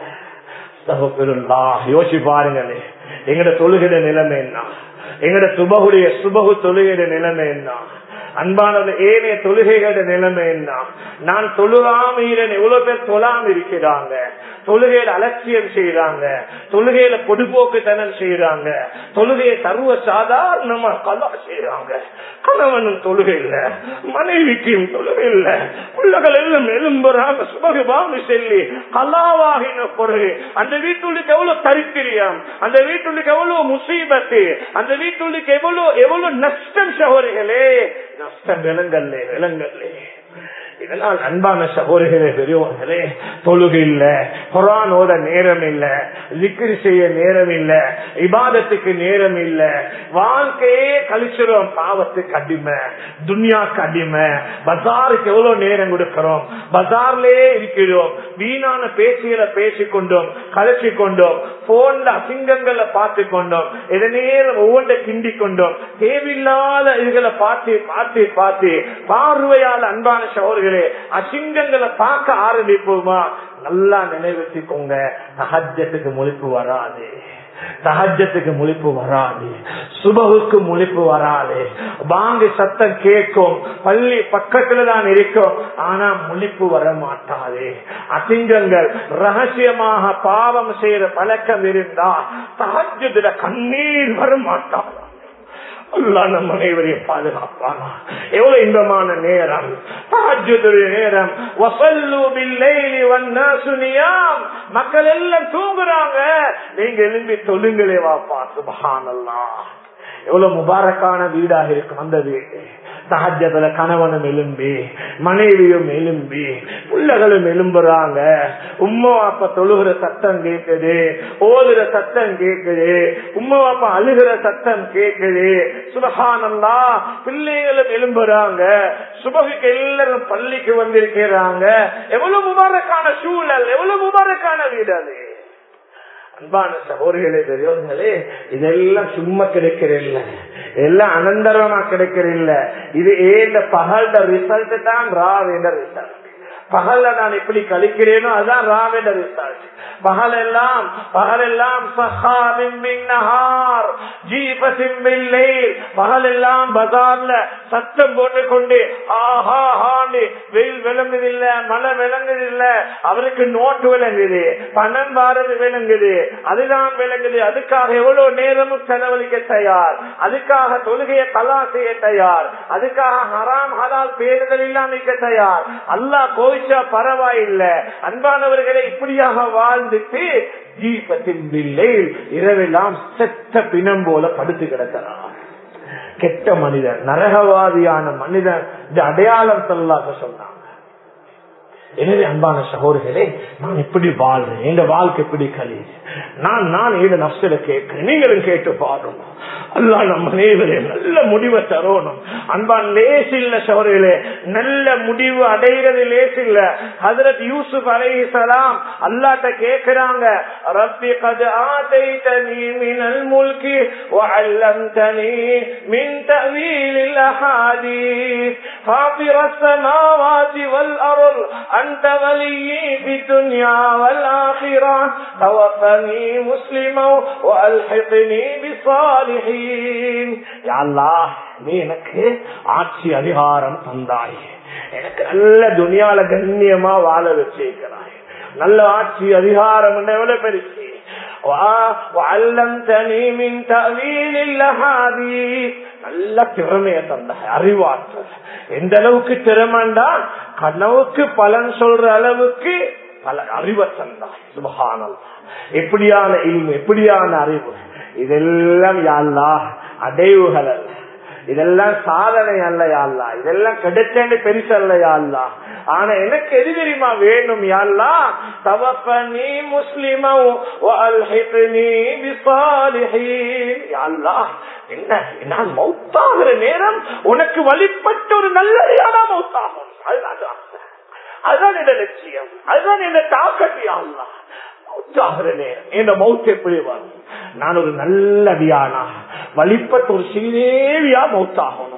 யோசி பாருங்களே எங்கட தொழுகிற நிலைமை என்ன எங்கட சுபகுடைய சுபகு தொழுகிற நிலைமை என்ன அன்பானது ஏனைய தொழுகைகளோட நிலைமை என்ன நான் தொழுகாமீரன் எவ்வளவு பேர் தொழாம இருக்கிறாங்க தொழுகையில அலட்சியம் செய்யறாங்க தொழுகையில பொதுபோக்குத்தனம் செய்யறாங்க தொழுகையை சர்வ சாதாரணமா கலா செய்யறாங்க கணவனும் தொழுகை இல்ல மனைவிக்கும் தொழுகை இல்ல பிள்ளைகள் எல்லாம் எலும்புறாங்க சுபகுபாமி செல்லி கலாவாகின பிறகு அந்த வீட்டுள்ளுக்கு எவ்வளவு தரித்திரியம் அந்த வீட்டுள்ளுக்கு எவ்வளவு முசீபத்து அந்த வீட்டுள்ளுக்கு எவ்வளவு எவ்வளவு நஷ்டம் சகோதரிகளே நஷ்டம் விலங்கல்லே விலங்கல்லே இதனால் அன்பான சகோதரிகளே பெரியவர்களே தொழுகை இல்ல குரான் ஓத நேரம் இல்ல லிக்கிரி செய்ய நேரம் இல்ல இபாதத்துக்கு நேரம் இல்ல வாழ்க்கையே கழிச்சிடும் பாவத்துக்கு அடிமை துன்யாக்கு அடிமை பஜாருக்கு எவ்வளவு நேரம் கொடுக்கிறோம் பஜார்லயே இருக்கிறோம் வீணான பேச்சுகளை பேசிக்கொண்டோம் கழிச்சு கொண்டோம் போன்ல அசிங்கங்களை பார்த்து கொண்டோம் எத நேரம் ஒவ்வொன்றை கிண்டி கொண்டோம் தேவையில்லாத இதுகளை பார்த்து பார்த்து பார்த்து பார்வையால் அன்பான சகோதரர்களே அசிங்கங்களை பார்க்க ஆரம்பிப்போமா நல்லா நினைவச்சுக்கோங்க சஹஜத்துக்கு முழிப்பு வராது சஹஜத்துக்கு முழிப்பு வராது சுபகுக்கு முழிப்பு வராது பாங்கு சத்தம் கேட்கும் பள்ளி பக்கத்துல தான் இருக்கும் ஆனா முழிப்பு வர மாட்டாது அசிங்கங்கள் ரகசியமாக பாவம் செய்யற பழக்கம் இருந்தா சஹஜத்துல கண்ணீர் வர மாட்டாது அல்லா நம் அனைவரையும் பாதுகாப்பானா எவ்வளவு இன்பமான நேரம் தாஜுடைய நேரம் மக்கள் எல்லாம் தூங்குறாங்க நீங்க எழும்பி தொழுங்களே வாப்பா சுபஹானல்லா எவ்வளவு முபாரக்கான வீடாக இருக்கும் அந்த வீடு சஹஜத்துல கணவனும் எலும்பி மனைவியும் எலும்பி பிள்ளைகளும் எலும்புறாங்க உம்மா அப்பா தொழுகிற சத்தம் கேக்குது ஓதுற சத்தம் கேக்குது உம்மா அப்பா அழுகிற சத்தம் கேக்குது சுபகானந்தா பிள்ளைகளும் எலும்புறாங்க சுபகுக்கு எல்லாரும் பள்ளிக்கு வந்திருக்கிறாங்க எவ்வளவு முபாரக்கான சூழல் எவ்வளவு முபாரக்கான வீடு அது அன்பான சகோதரிகளே பெரியவர்களே இதெல்லாம் சும்மா கிடைக்கிறதில்ல எல்லாம் அனந்தரமா கிடைக்கிறதில்ல இது ஏந்த பகல்ட ரிசல்ட் தான் ராவ் என்ற ரிசல்ட் பகல்ல நான் எப்படி கழிக்கிறேனோ அதுதான் ராவிட ரிசல்ட் பகலெல்லாம் பகலெல்லாம் பகலெல்லாம் பஜார்ல சத்தம் போட்டு கொண்டு ஆஹா ஹாண்டு வெயில் விளங்குதில்ல மழை விளங்குதில்ல அவருக்கு நோட்டு விளங்குது பணம் வாரது விளங்குது அதுதான் விளங்குது அதுக்காக எவ்வளவு நேரமும் செலவழிக்க தயார் அதுக்காக தொழுகையை கலா செய்ய தயார் அதுக்காக ஹராம் ஹலால் பேருதல் எல்லாம் நிற்க தயார் அல்லாஹ் கோவிச்சா பரவாயில்லை அன்பானவர்களை இப்படியாக வாழ்ந்துட்டு ஜீபத்தின் பிள்ளை இரவெல்லாம் செத்த பிணம் போல படுத்து கிடக்கிறார் கெட்ட மனிதன் நரகவாதியான மனிதன் இந்த அடையாளம் சொல்லாக சொன்னாங்க எனவே அன்பான சகோதரர்களே நான் எப்படி வாழ்றேன் எங்க வாழ்க்கை எப்படி கழி நான் நான் ஏழு நஷ்டல கேட்கிறேன் நீங்களும் கேட்டு பாருங்க அல்லா நம்ம அனைவரே நல்ல முடிவை தரணும் அன்பான் லேஸ் இல்ல சகோதரர்களே நல்ல முடிவு அடைகிறது லேஸ் இல்ல ஹசரத் யூசுப் அலைசலாம் அல்லாட்ட கேட்கிறாங்க ரப்பி கது ஆதைத்தனி மினல் முல்கி وعلمتني من تأويل الأحاديث فاطر السماوات والأرض أنت ولي في الدنيا والآخرة توفني مسلما وألحقني بالصالحين يا الله நீ எனக்கு ஆட்சி அதிகாரம் தந்தாய் எனக்கு நல்ல துணியால கண்ணியமா வாழ வச்சிருக்கிறாய் நல்ல ஆட்சி அதிகாரம் எவ்வளவு பெருசு நல்ல திறமைய தந்த அறிவாற்றல் எந்த அளவுக்கு திறமைண்டா கனவுக்கு பலன் சொல்ற அளவுக்கு பல அறிவை தந்தாய் சுபகானல் எப்படியான இல்மு எப்படியான அறிவு இதெல்லாம் யாழ்லா அடைவுகள் அல்ல இதெல்லாம் சாதனை அல்ல யாழ்லா இதெல்லாம் கிடைச்சேன்னு பெருசு அல்ல யாழ்லா ஆனா எனக்கு எது தெரியுமா வேணும் யாழ்லா தவப்பனி முஸ்லிமும் என்ன நான் மௌத்தாகிற நேரம் உனக்கு வழிபட்ட ஒரு நல்ல மௌத்தாகும் அதுதான் அதுதான் என்ன லட்சியம் அதுதான் என்ன தாக்கத்தியாங்களா மௌத்தாகிற நேரம் என்ன மௌத்து எப்படி வரும் நான் ஒரு நல்ல அடியானா வழிபட்ட ஒரு ஸ்ரீதேவியா மௌத்தாகணும்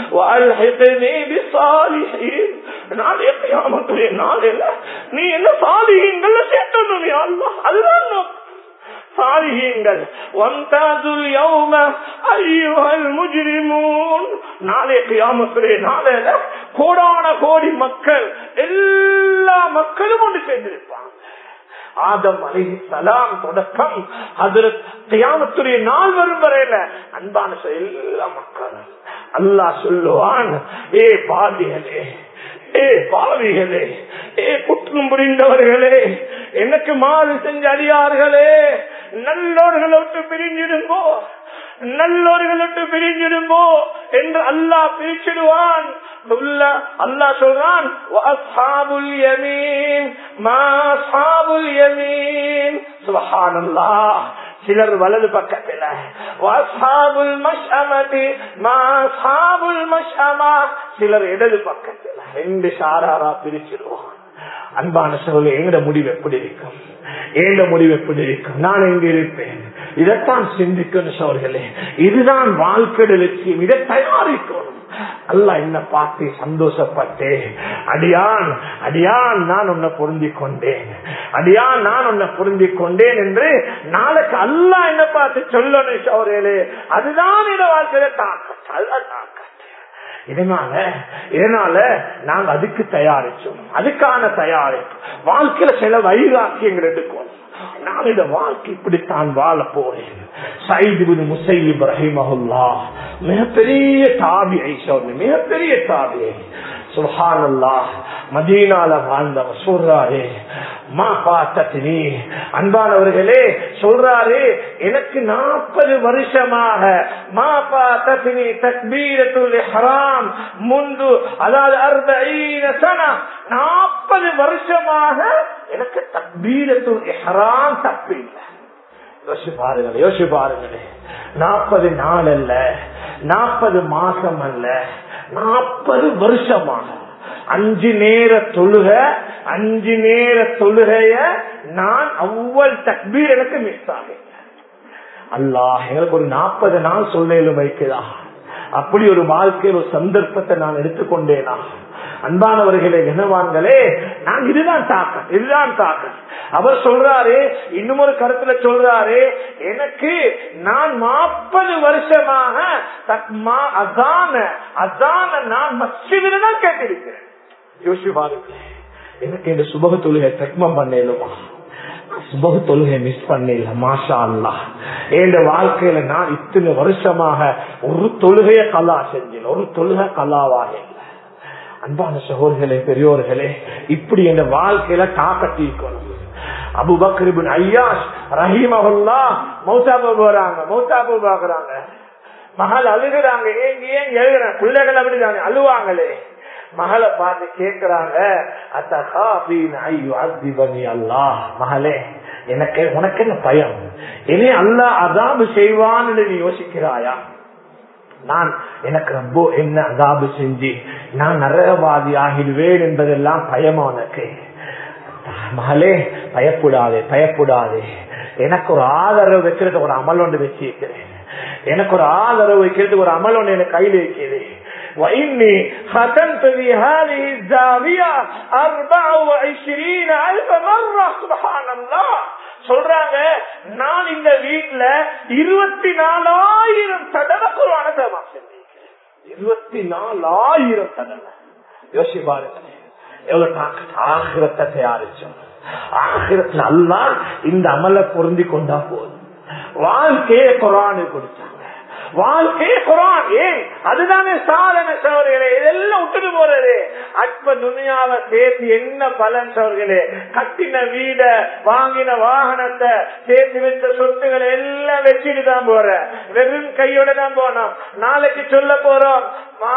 நீ என்ன சாதிகங்கள்ல சேர்த்தணும் அதுதான் சாதிகங்கள் வந்தாதுல் யௌம ஐயுஹல் முஜ்ரிமூன் நாளை கியாமத்திலே நாளையில கோடான கோடி மக்கள் எல்லா மக்களும் ஒன்று சேர்ந்திருப்பாங்க ஆதம் அலி சலாம் தொடக்கம் அதில் தியானத்துடைய நாள் வரும் வரையில அன்பான எல்லா மக்களும் அல்லாஹ் சொல்லுவான் ஏ பாதிகளே ஏ பாவிகளே ஏ குற்றம் புரிந்தவர்களே எனக்கு மாறு செஞ்ச அடியார்களே நல்லோர்களை விட்டு பிரிஞ்சிடுங்கோ நல்லோர்களுக்கு பிரிஞ்சிடுங்கோ என்று அல்லாஹ் பிரிச்சிடுவான் அல்லா சொல்றான் சிலர் வலது பக்கத்துல சிலர் இடது பக்கத்துல ரெண்டு சாராரா பிரிச்சிடுவான் அன்பான சோழ எங்கட முடிவு எப்படி இருக்கும் எங்க முடிவு எப்படி இருக்கும் நான் எங்க இருப்பேன் இதைத்தான் சிந்திக்கணும் சோர்களே இதுதான் வாழ்க்கை லட்சியம் இதை தயாரிக்கணும் அல்ல என்ன பார்த்து சந்தோஷப்பட்டு அடியான் அடியான் நான் உன்னை பொருந்தி கொண்டேன் அடியான் நான் உன்னை பொருந்தி கொண்டேன் என்று நாளைக்கு அல்லா என்ன பார்த்து சொல்லணும் சோர்களே அதுதான் இந்த வாழ்க்கையில தாக்கத்து அதுதான் தாக்கத்து இதனால இதனால நாங்க அதுக்கு தயாரிச்சோம் அதுக்கான தயாரிப்பு வாழ்க்கையில சில வைராக்கியங்கள் எடுக்கும் நான் இந்த வாழ்க்கை இப்படித்தான் வாழ போறேன் சைது முசை இப்ராஹிம் அஹுல்லா மிகப்பெரிய தாபியை சொன்ன மிகப்பெரிய தாபியை சுஹானல்லா மதீனால வாழ்ந்தவர் சொல்றாரு மா பார்த்தனி அன்பானவர்களே சொல்றாரு எனக்கு நாற்பது வருஷமாக மா பார்த்தனி தக்பீரத்துல் ஹராம் முந்து அதாவது அறுபது சனா நாற்பது வருஷமாக எனக்கு தக்பீரத்துல் ஹராம் தப்பு இல்லை யோசி பாருங்களே யோசி பாருங்களே நாற்பது நாள் அல்ல நாற்பது மாசம் அல்ல நாற்பது வருஷமாக அஞ்சு நேர தொழுக அஞ்சு நேர தொழுகைய நான் அவ்வளவு தக்பீர் எனக்கு மிஸ் ஆகும் அல்லாஹ் எங்களுக்கு ஒரு நாற்பது நாள் சொல்லையிலும் வைக்கிறா அப்படி ஒரு வாழ்க்கையில் ஒரு சந்தர்ப்பத்தை நான் எடுத்துக்கொண்டேனா அன்பானவர்களே கனவான்களே நான் இதுதான் தாக்கம் இதுதான் தாக்கம் அவர் சொல்றாரு இன்னும் ஒரு கருத்துல சொல்றாரு எனக்கு நான் நாற்பது வருஷமாக தக்மா அதான அதான நான் மஸ்ஜிதில தான் கேட்டிருக்கிறேன் யோசிச்சு பாருங்க எனக்கு இந்த சுபக தொழுகை தக்மம் பண்ணலுமா சுபக தொழுகை மிஸ் பண்ணல மாஷா அல்லா என் வாழ்க்கையில நான் இத்தனை வருஷமாக ஒரு தொழுகைய கலா செஞ்சேன் ஒரு தொழுகை கலாவாக இல்லை அன்பான சகோதரர்களே பெரியோர்களே இப்படி என் வாழ்க்கையில தாக்கட்டிக்கணும் அபுபக்ரிபின் ஐயாஸ் ரஹீமஹுல்லா மௌசாபு போறாங்க மௌசாபு பாக்குறாங்க மகள் அழுகுறாங்க ஏங்க ஏன் எழுதுறாங்க பிள்ளைகள் அப்படிதாங்க அழுவாங்களே மகளை பார்த்து கேக்குறாங்க அல்லா மகளே எனக்கு உனக்கு என்ன பயம் இனி அல்லா அதாபு செய்வான்னு நீ யோசிக்கிறாயா நான் எனக்கு ரொம்ப என்ன அதாபு செஞ்சு நான் நரகவாதி ஆகிடுவேன் என்பதெல்லாம் பயமா உனக்கு மகளே பயப்படாதே பயப்படாதே எனக்கு ஒரு ஆதரவு வைக்கிறது ஒரு அமல் ஒன்று வச்சிருக்கிறேன் எனக்கு ஒரு ஆதரவு வைக்கிறதுக்கு ஒரு அமல் ஒன்று எனக்கு கையில் வைக்கிறேன் وإني ختمت في هذه الزاوية 24 ألف مرة سبحان الله சொல்றாங்க நான் இந்த வீட்டுல இருபத்தி நாலாயிரம் தடவை குருவான இருபத்தி நாலாயிரம் தடவை யோசி பாருங்க எவ்வளவு ஆகிரத்தை தயாரிச்சோம் ஆகிரத்துல அல்லா இந்த அமலை பொருந்தி கொண்டா போதும் வாழ்க்கையை குரானு கொடுத்தாங்க வாழ்க்கையே குரான் ஏன் அதுதானே சாதனை சவர்களே இதெல்லாம் விட்டுட்டு போறது அற்ப துணியாவை சேர்த்து என்ன பலன் சவர்களே கட்டின வீட வாங்கின வாகனத்தை சேர்த்து வச்ச சொத்துக்களை எல்லாம் வச்சுட்டு தான் போற வெறும் கையோட தான் போனோம் நாளைக்கு சொல்ல போறோம்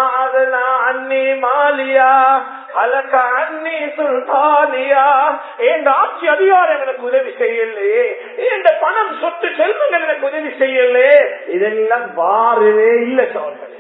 அன்னி மாலியா அலக்க அன்னி சுல்தானியா என் ஆட்சி அதிகாரம் எனக்கு உதவி செய்யலையே இந்த பணம் சொத்து செல்வங்கள் எனக்கு உதவி செய்யலையே இதெல்லாம் வாரவே இல்லை சோழர்களே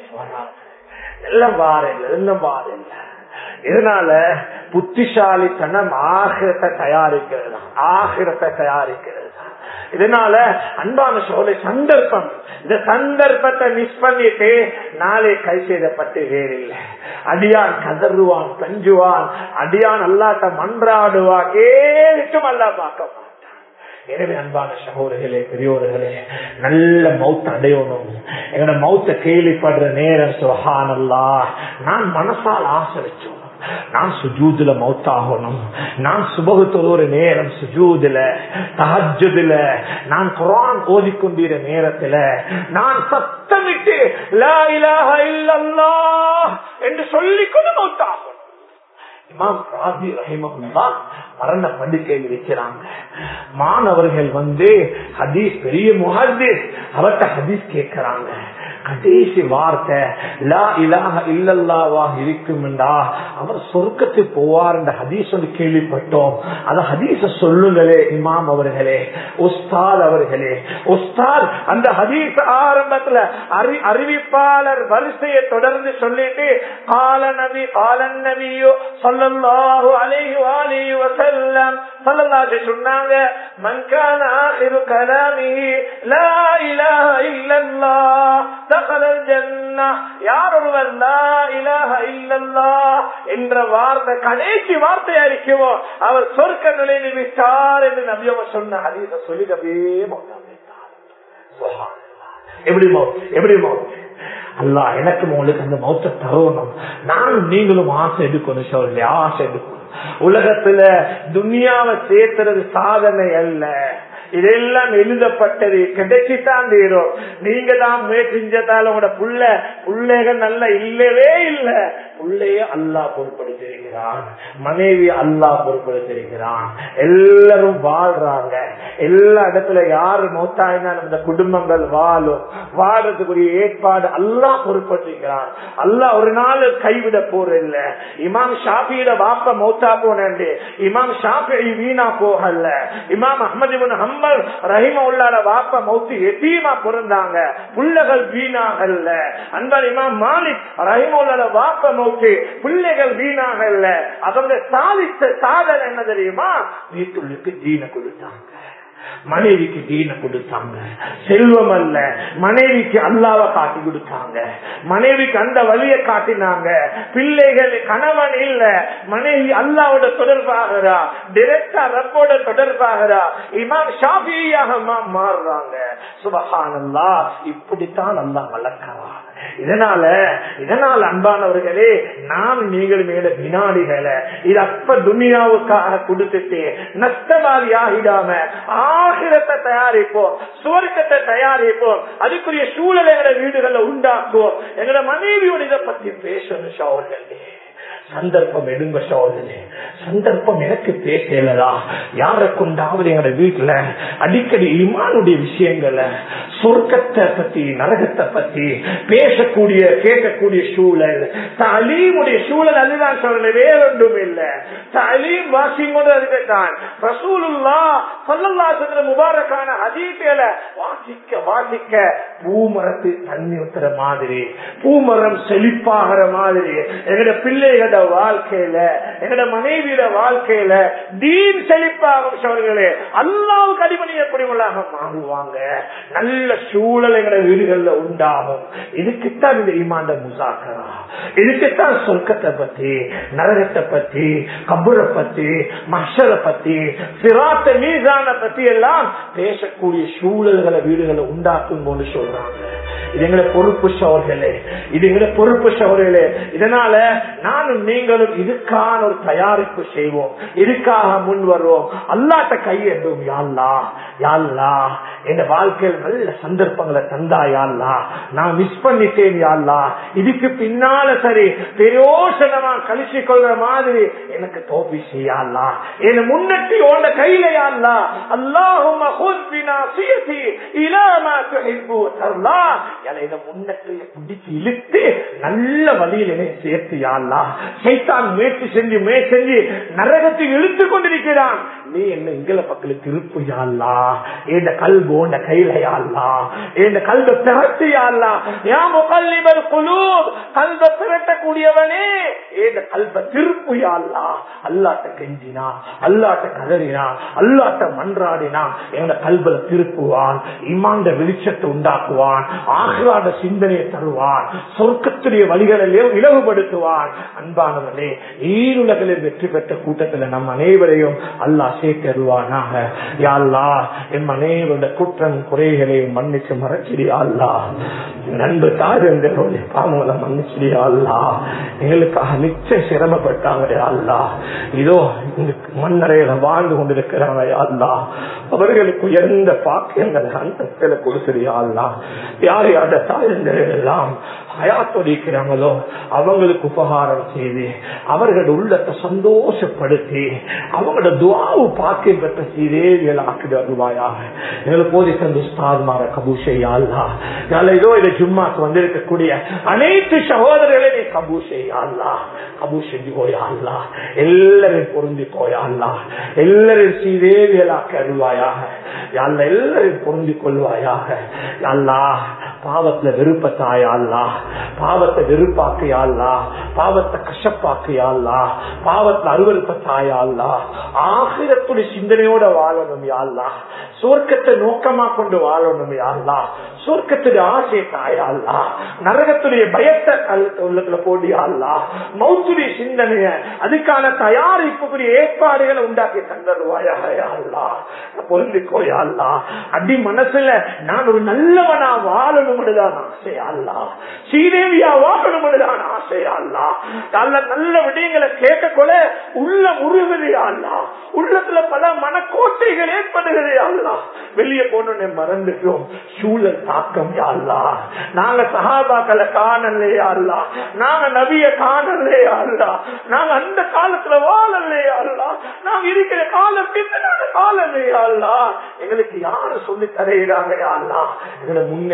எல்லாம் வார இல்லை எல்லாம் வார இல்லை இதனால புத்திசாலித்தனம் ஆகிரத்தை தயாரிக்கிறது ஆகிரத்தை தயாரிக்கிறது இதனால அன்பான சோலை சந்தர்ப்பம் இந்த சந்தர்ப்பத்தை மிஸ் பண்ணிட்டு நாளை கை செய்தப்பட்டு வேறில்லை அடியான் கதறுவான் கஞ்சுவான் அடியான் அல்லாட்ட மன்றாடுவான் ஏற்றும் அல்லா பார்க்க மாட்டான் எனவே அன்பான சகோதரர்களே பெரியோர்களே நல்ல மௌத்த அடையணும் எங்களோட மௌத்த கேள்விப்படுற நேரம் சுகானல்லா நான் மனசால் ஆசை வச்சோம் நான் சுஜூதுல மௌத்தாகணும் நான் சுபகுத்தொரு ஒரு நேரம் சுஜூதுல தஹஜுதுல நான் குரான் ஓதிக்கொண்டிர நேரத்துல நான் சத்தமிட்டு லா இலாஹ இல்லல்லாஹ் என்று சொல்லிக்கொண்டு மௌத்தாகணும் இமாம் ராஜி ரஹிமகுல்லா மரண பண்டிகையில் வைக்கிறாங்க மாணவர்கள் வந்து ஹதீஸ் பெரிய முஹதீஸ் அவர்கிட்ட ஹதீஸ் கேட்கிறாங்க கடைசி வார்த்தை லா இலாஹ இல்லல்லாவாக இருக்கும்டா அவர் சொர்க்கத்துக்கு போவார் என்ற ஹதீஸ் வந்து கேள்விப்பட்டோம் அந்த ஹதீஸ சொல்லுங்களே இமாம் அவர்களே உஸ்தாத் அவர்களே உஸ்தாத் அந்த ஹதீஸ் ஆரம்பத்துல அறி அறிவிப்பாளர் வரிசையை தொடர்ந்து சொல்லிட்டு கால நபி காலன் நபியோ சொல்லல்லாஹு அலைஹி வாலிஹி வஸல்லம் ஸல்லல்லாஹு சொன்னாங்க மன் கான ஆகிரு கலாமிஹி லா இலாஹ இல்லல்லாஹ் தகலல் ஜன்னah யார் ஒருவர் லா இலாஹ இல்லல்லாஹ் என்ற வார்த்தை கடைசி வார்த்தையா இருக்குமோ அவர் சொர்க்க நிலையில் விட்டார் என்று நபி அவர் சொன்ன ஹதீஸ சொல்லி அப்படியே எப்படி எப்படி அல்லா எனக்கு உங்களுக்கு அந்த மௌத்த தரணும் நானும் நீங்களும் ஆசை எடுக்கணும் சொல்லி ஆசை எடுக்கணும் உலகத்துல துனியாவை சேர்த்துறது சாதனை அல்ல இதெல்லாம் எழுதப்பட்டது கிடைச்சித்தான் தீரும் நீங்க தான் முயற்சி செஞ்சதால உங்களோட புள்ள பிள்ளைகள் நல்ல இல்லவே இல்ல பிள்ளைய அல்லா பொருட்படுத்திருக்கிறான் மனைவி அல்லா பொருட்படுத்திருக்கிறான் எல்லாரும் வாழ்றாங்க எல்லா இடத்துல யாரு மௌத்தாயினாலும் இந்த குடும்பங்கள் வாழும் வாழ்றதுக்குரிய ஏற்பாடு அல்லா பொருட்படுத்திருக்கிறான் அல்லா ஒரு நாள் கைவிட போறதில்ல இமாம் ஷாஃபியோட வாப்ப மௌத்தா போனேன் இமாம் ஷாஃபி வீணா போகல இமாம் அஹமது ஹம்பல் ரஹிம உள்ளார வாப்ப மௌத்து எத்தீமா பிறந்தாங்க புள்ளகள் வீணாகல்ல அன்பர் இமாம் மாலிக் ரஹிம உள்ளார வாப்ப மௌத்து பிள்ளைகள் வீணாகல்ல அவங்க சாதித்த சாதனை என்ன தெரியுமா வீட்டுள்ளுக்கு ஜீன கொடுத்தாங்க மனைவிக்கு தீன கொடுத்தாங்க செல்வம் அல்ல மனைவிக்கு அல்லாவ காட்டி கொடுத்தாங்க மனைவிக்கு அந்த வழியை காட்டினாங்க பிள்ளைகள் கணவன் இல்ல மனைவி அல்லாவோட தொடர்பாகிறா டிரெக்டா ரப்போட தொடர்பாகிறா இமாம் ஷாபியாக மாறுறாங்க சுபஹானல்லா இப்படித்தான் அல்லா வளர்க்கிறா இதனால இதனால் அன்பானவர்களே நாம் நீங்கள் மேல வினாடிகளை இது அப்ப துனியாவுக்காக கொடுத்துட்டு நஷ்டவாதி ஆகிடாம ஆகிரத்தை தயாரிப்போம் சுவர்க்கத்தை தயாரிப்போம் அதுக்குரிய சூழலை எங்களை வீடுகளை உண்டாக்குவோம் எங்களோட மனைவியோட இதை பத்தி பேசணும் சோழர்களே சந்தர்ப்பம் எடுங்க சோதனை சந்தர்ப்பம் எனக்கு பேசலதா யாரை கொண்டாவது எங்க வீட்டுல அடிக்கடி இமானுடைய விஷயங்களை சொர்க்கத்தை பத்தி நரகத்தை பத்தி பேசக்கூடிய கேட்கக்கூடிய சூழல் தலீமுடைய சூழல் அதுதான் சொல்ல வேறொன்றும் இல்ல தலீம் வாசிங்கோடு அதுதான் ரசூலுல்லா சொல்லல்லா சொல்ற முபாரக்கான அதீட்களை வாசிக்க வாசிக்க பூமரத்து தண்ணி ஊத்துற மாதிரி பூமரம் செழிப்பாகிற மாதிரி எங்கட பிள்ளைகளோட வாழ்க்கையில எங்கட மனைவியோட வாழ்க்கையில தீன் செழிப்பாகும் சோழர்களே அல்லாவுக்கு அடிமணியக்கூடியவர்களாக மாறுவாங்க நல்ல சூழல் எங்கட வீடுகள்ல உண்டாகும் இதுக்குத்தான் இந்த இமாண்ட முசாக்கரா இதுக்குத்தான் சொர்க்கத்தை பத்தி நரகத்தை பத்தி கபுரை பத்தி மஷரை பத்தி சிராத்த மீசான பத்தி எல்லாம் பேசக்கூடிய சூழல்களை வீடுகளை உண்டாக்கும் போது சொல்றாங்க இது எங்களை பொறுப்பு சோர்களே இது எங்களை பொறுப்பு சோர்களே இதனால நானும் நீங்களும் இதுக்கான ஒரு தயாரிப்பு செய்வோம் இதுக்காக முன் வருவோம் அல்லாட்ட கையெழும் யாழ்லா யாழ்லா என் வாழ்க்கையில் நல்ல சந்தர்ப்பங்களை தந்தா யாழ்லா நான் மிஸ் பண்ணிட்டேன் யாழ்லா இதுக்கு பின்னால சரி பிரயோசனமா கழிச்சு கொள்ற மாதிரி எனக்கு தோப்பி செய்யலா என் முன்னட்டி ஓண்ட கையில யாழ்லா அல்லாஹும் முன்னத்தைய பிடிச்சு இழுத்து நல்ல வழியில் என்னை சேர்த்து யாழ்லா சைத்தான் முயற்சி செஞ்சு மே செஞ்சு நரகத்தை இழுத்து கொண்டிருக்கிறான் நீ என்ன எங்களை பக்கத்துல திருப்பு யாழ்லா என் கல்போண்ட கையில யாழ்லா என் கல்வ திரட்டு யாழ்லா யாம கல்லிபர் குழு கல்வ திரட்டக்கூடியவனே என் கல்வ திருப்பு யாழ்லா அல்லாட்ட கெஞ்சினா அல்லாட்ட கதறினா அல்லாட்ட மன்றாடினா எங்க கல்வல திருப்புவான் இமாண்ட வெளிச்சத்தை உண்டாக்குவான் ஆகலாத சிந்தனையை தருவான் சொர்க்கத்துடைய வழிகளிலே இலவுபடுத்துவான் அன்பானவர்களே ஈருலகளில் வெற்றி பெற்ற கூட்டத்தில் நம் அனைவரையும் அல்லாஹ் சேர்த்தருவானாக யாழ்லா என் அனைவருடைய குற்றம் குறைகளையும் மன்னிச்சு மறைச்சிடியா அல்லா நண்பு தாருங்களுடைய பாவங்களை மன்னிச்சிடியா அல்லா எங்களுக்காக நிச்சயம் சிரமப்பட்டாங்க அல்லா இதோ இந்த மண்ணறையில வாழ்ந்து கொண்டிருக்கிறாங்க அல்லா அவர்களுக்கு உயர்ந்த பாக்கியங்கள் அந்தத்தில் கொடுத்துறியா அல்லா யார் யாரோட தாயங்கள் எல்லாம் ஹயாத்தொடிக்கிறாங்களோ அவங்களுக்கு உபகாரம் செய்து அவர்கள் உள்ளத்தை சந்தோஷப்படுத்தி அவங்களோட துவாவு பாக்கியம் பெற்ற சீதேவியல் ஆக்கிடு வருவாயாக எங்களுக்கு போதி தந்து உஸ்தாத்மார கபூஷையாள்லா நல்ல ஏதோ இதை ஜும்மாக்கு வந்திருக்கக்கூடிய அனைத்து சகோதரர்களே நீ கபூஷையாள்லா கபூ செஞ்சு போயாள்லா எல்லாரையும் பொருந்தி போயாள்லா எல்லாரையும் சீதேவியலாக்க அருள்வாயாக யாழ்ல எல்லாரையும் பொருந்தி கொள்வாயாக அல்லா பாவத்துல வெறுப்பத்தாயாள்லா பாவத்தை வெறுப்பாக்கையாள்லா பாவத்தை கஷ்டப்பாக்கையாள்லா பாவத்துல அருவறுப்பத்தாயாள்லா ஆகிரத்துடைய சிந்தனையோட வாழணும் யாழ்லா சொர்க்கத்தை நோக்கமா கொண்டு வாழணும் யாழ்லா சொர்க்கத்துடைய ஆசை தாயாள்லா நரகத்துடைய பயத்தை உள்ளத்துல போடியாள்லா மௌத்துடைய சிந்தனைய அதுக்கான தயாரிப்புக்குரிய ஏற்பாடுகளை உண்டாக்கி தந்துருவாயா பொருந்திக்கோயாள்லா அடி மனசுல நான் ஒரு நல்லவனா வாழணும்னுதான் ஆசையாள்லா ஸ்ரீதேவியா வாழணும்னுதான் ஆசையாள்லா நல்ல நல்ல விடயங்களை கேட்கக்கொள்ள உள்ள முருகதையாள்லா உள்ளத்துல பல மனக்கோட்டைகள் ஏற்படுகிறதையாள்லா வெளியே போனோன்னு மறந்துட்டோம் சூழல் தாக்கம் யாழ்லா நாங்க சகாபாக்களை காணலையா அல்லா நாங்க நபிய காணலையா அல்லா நாங்க அந்த காலத்துல வாழலையா அல்லா நாங்க இருக்கிற காலம் பின்னான காலம் அல்லா எங்களுக்கு யாரு சொல்லி தரையிறாங்க அல்லா எங்களை முன்னேற்றி உண்ட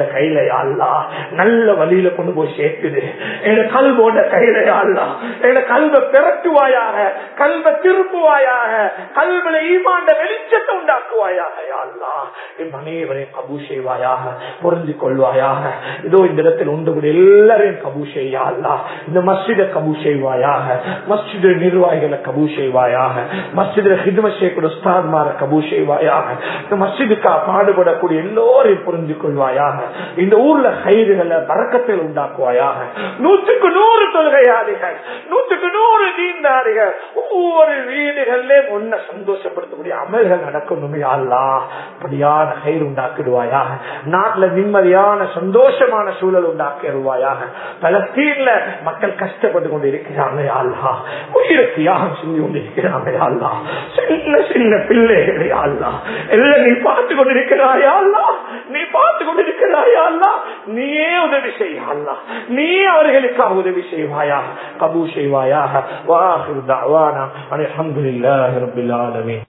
உண்ட கையில அல்லா நல்ல வழியில கொண்டு போய் சேர்க்குது எங்க கல்வோட கையில அல்லா எங்க கல்வ பெரட்டுவாயாக கல்வ திருப்புவாயாக கல்வில ஈமாண்ட வெளிச்சத்தை உண்டாக்குவாயாக அல்லா என் அனைவரையும் கபூ செய்வாயாக புரிஞ்சு கொள்வாயாக இதோ இந்த இடத்தில் உண்டு எல்லாரையும் கபூ செய்யா அல்லா இந்த மஸ்ஜித கபூ செய்வாயாக மஸ்ஜித நிர்வாகிகளை கபூ செய்வாயாக மஸ்ஜித ஹிதும செய்யக்கூடிய உஸ்தாத்மார கபூ செய்வாயாக இந்த மஸ்ஜிதுக்கா பாடுபடக்கூடிய எல்லோரையும் புரிஞ்சு கொள்வாயாக இந்த ஊர்ல கயிறுகளை பறக்கத்தில் உண்டாக்குவாயாக நூற்றுக்கு நூறு தொழுகையாளிகள் நூற்றுக்கு நூறு தீண்டாரிகள் ஒவ்வொரு வீடுகளிலே ஒன்ன சந்தோஷப்படுத்தக்கூடிய அமல்கள் நடக்கணுமே அல்லா அப்படியான கயிறு உண்டாக்கிடுவாயாக நாட்டுல நிம்மதியான சந்தோஷமான சூழல் உண்டாக்கிடுவாயாக பலஸ்தீன்ல மக்கள் கஷ்டப்பட்டு கொண்டு இருக்கிறாங்க அல்லா உயிரை தியாகம் செஞ்சு கொண்டு இருக்கிறாங்க அல்லா சின்ன சின்ன பிள்ளைகளே அல்லா எல்லாம் நீ பார்த்து கொண்டிருக்கிறாயா அல்லா நீ பார்த்து கொண்டிருக்கிறாயா அல்லா நீயே உதவி செய்யலாம் நீ அவர்களுக்காக உதவி செய்வாயா கபூ செய்வாயாக வாஹிர் தாவானா அல்ஹம்துலில்லாஹி ரப்பில் ஆலமீன்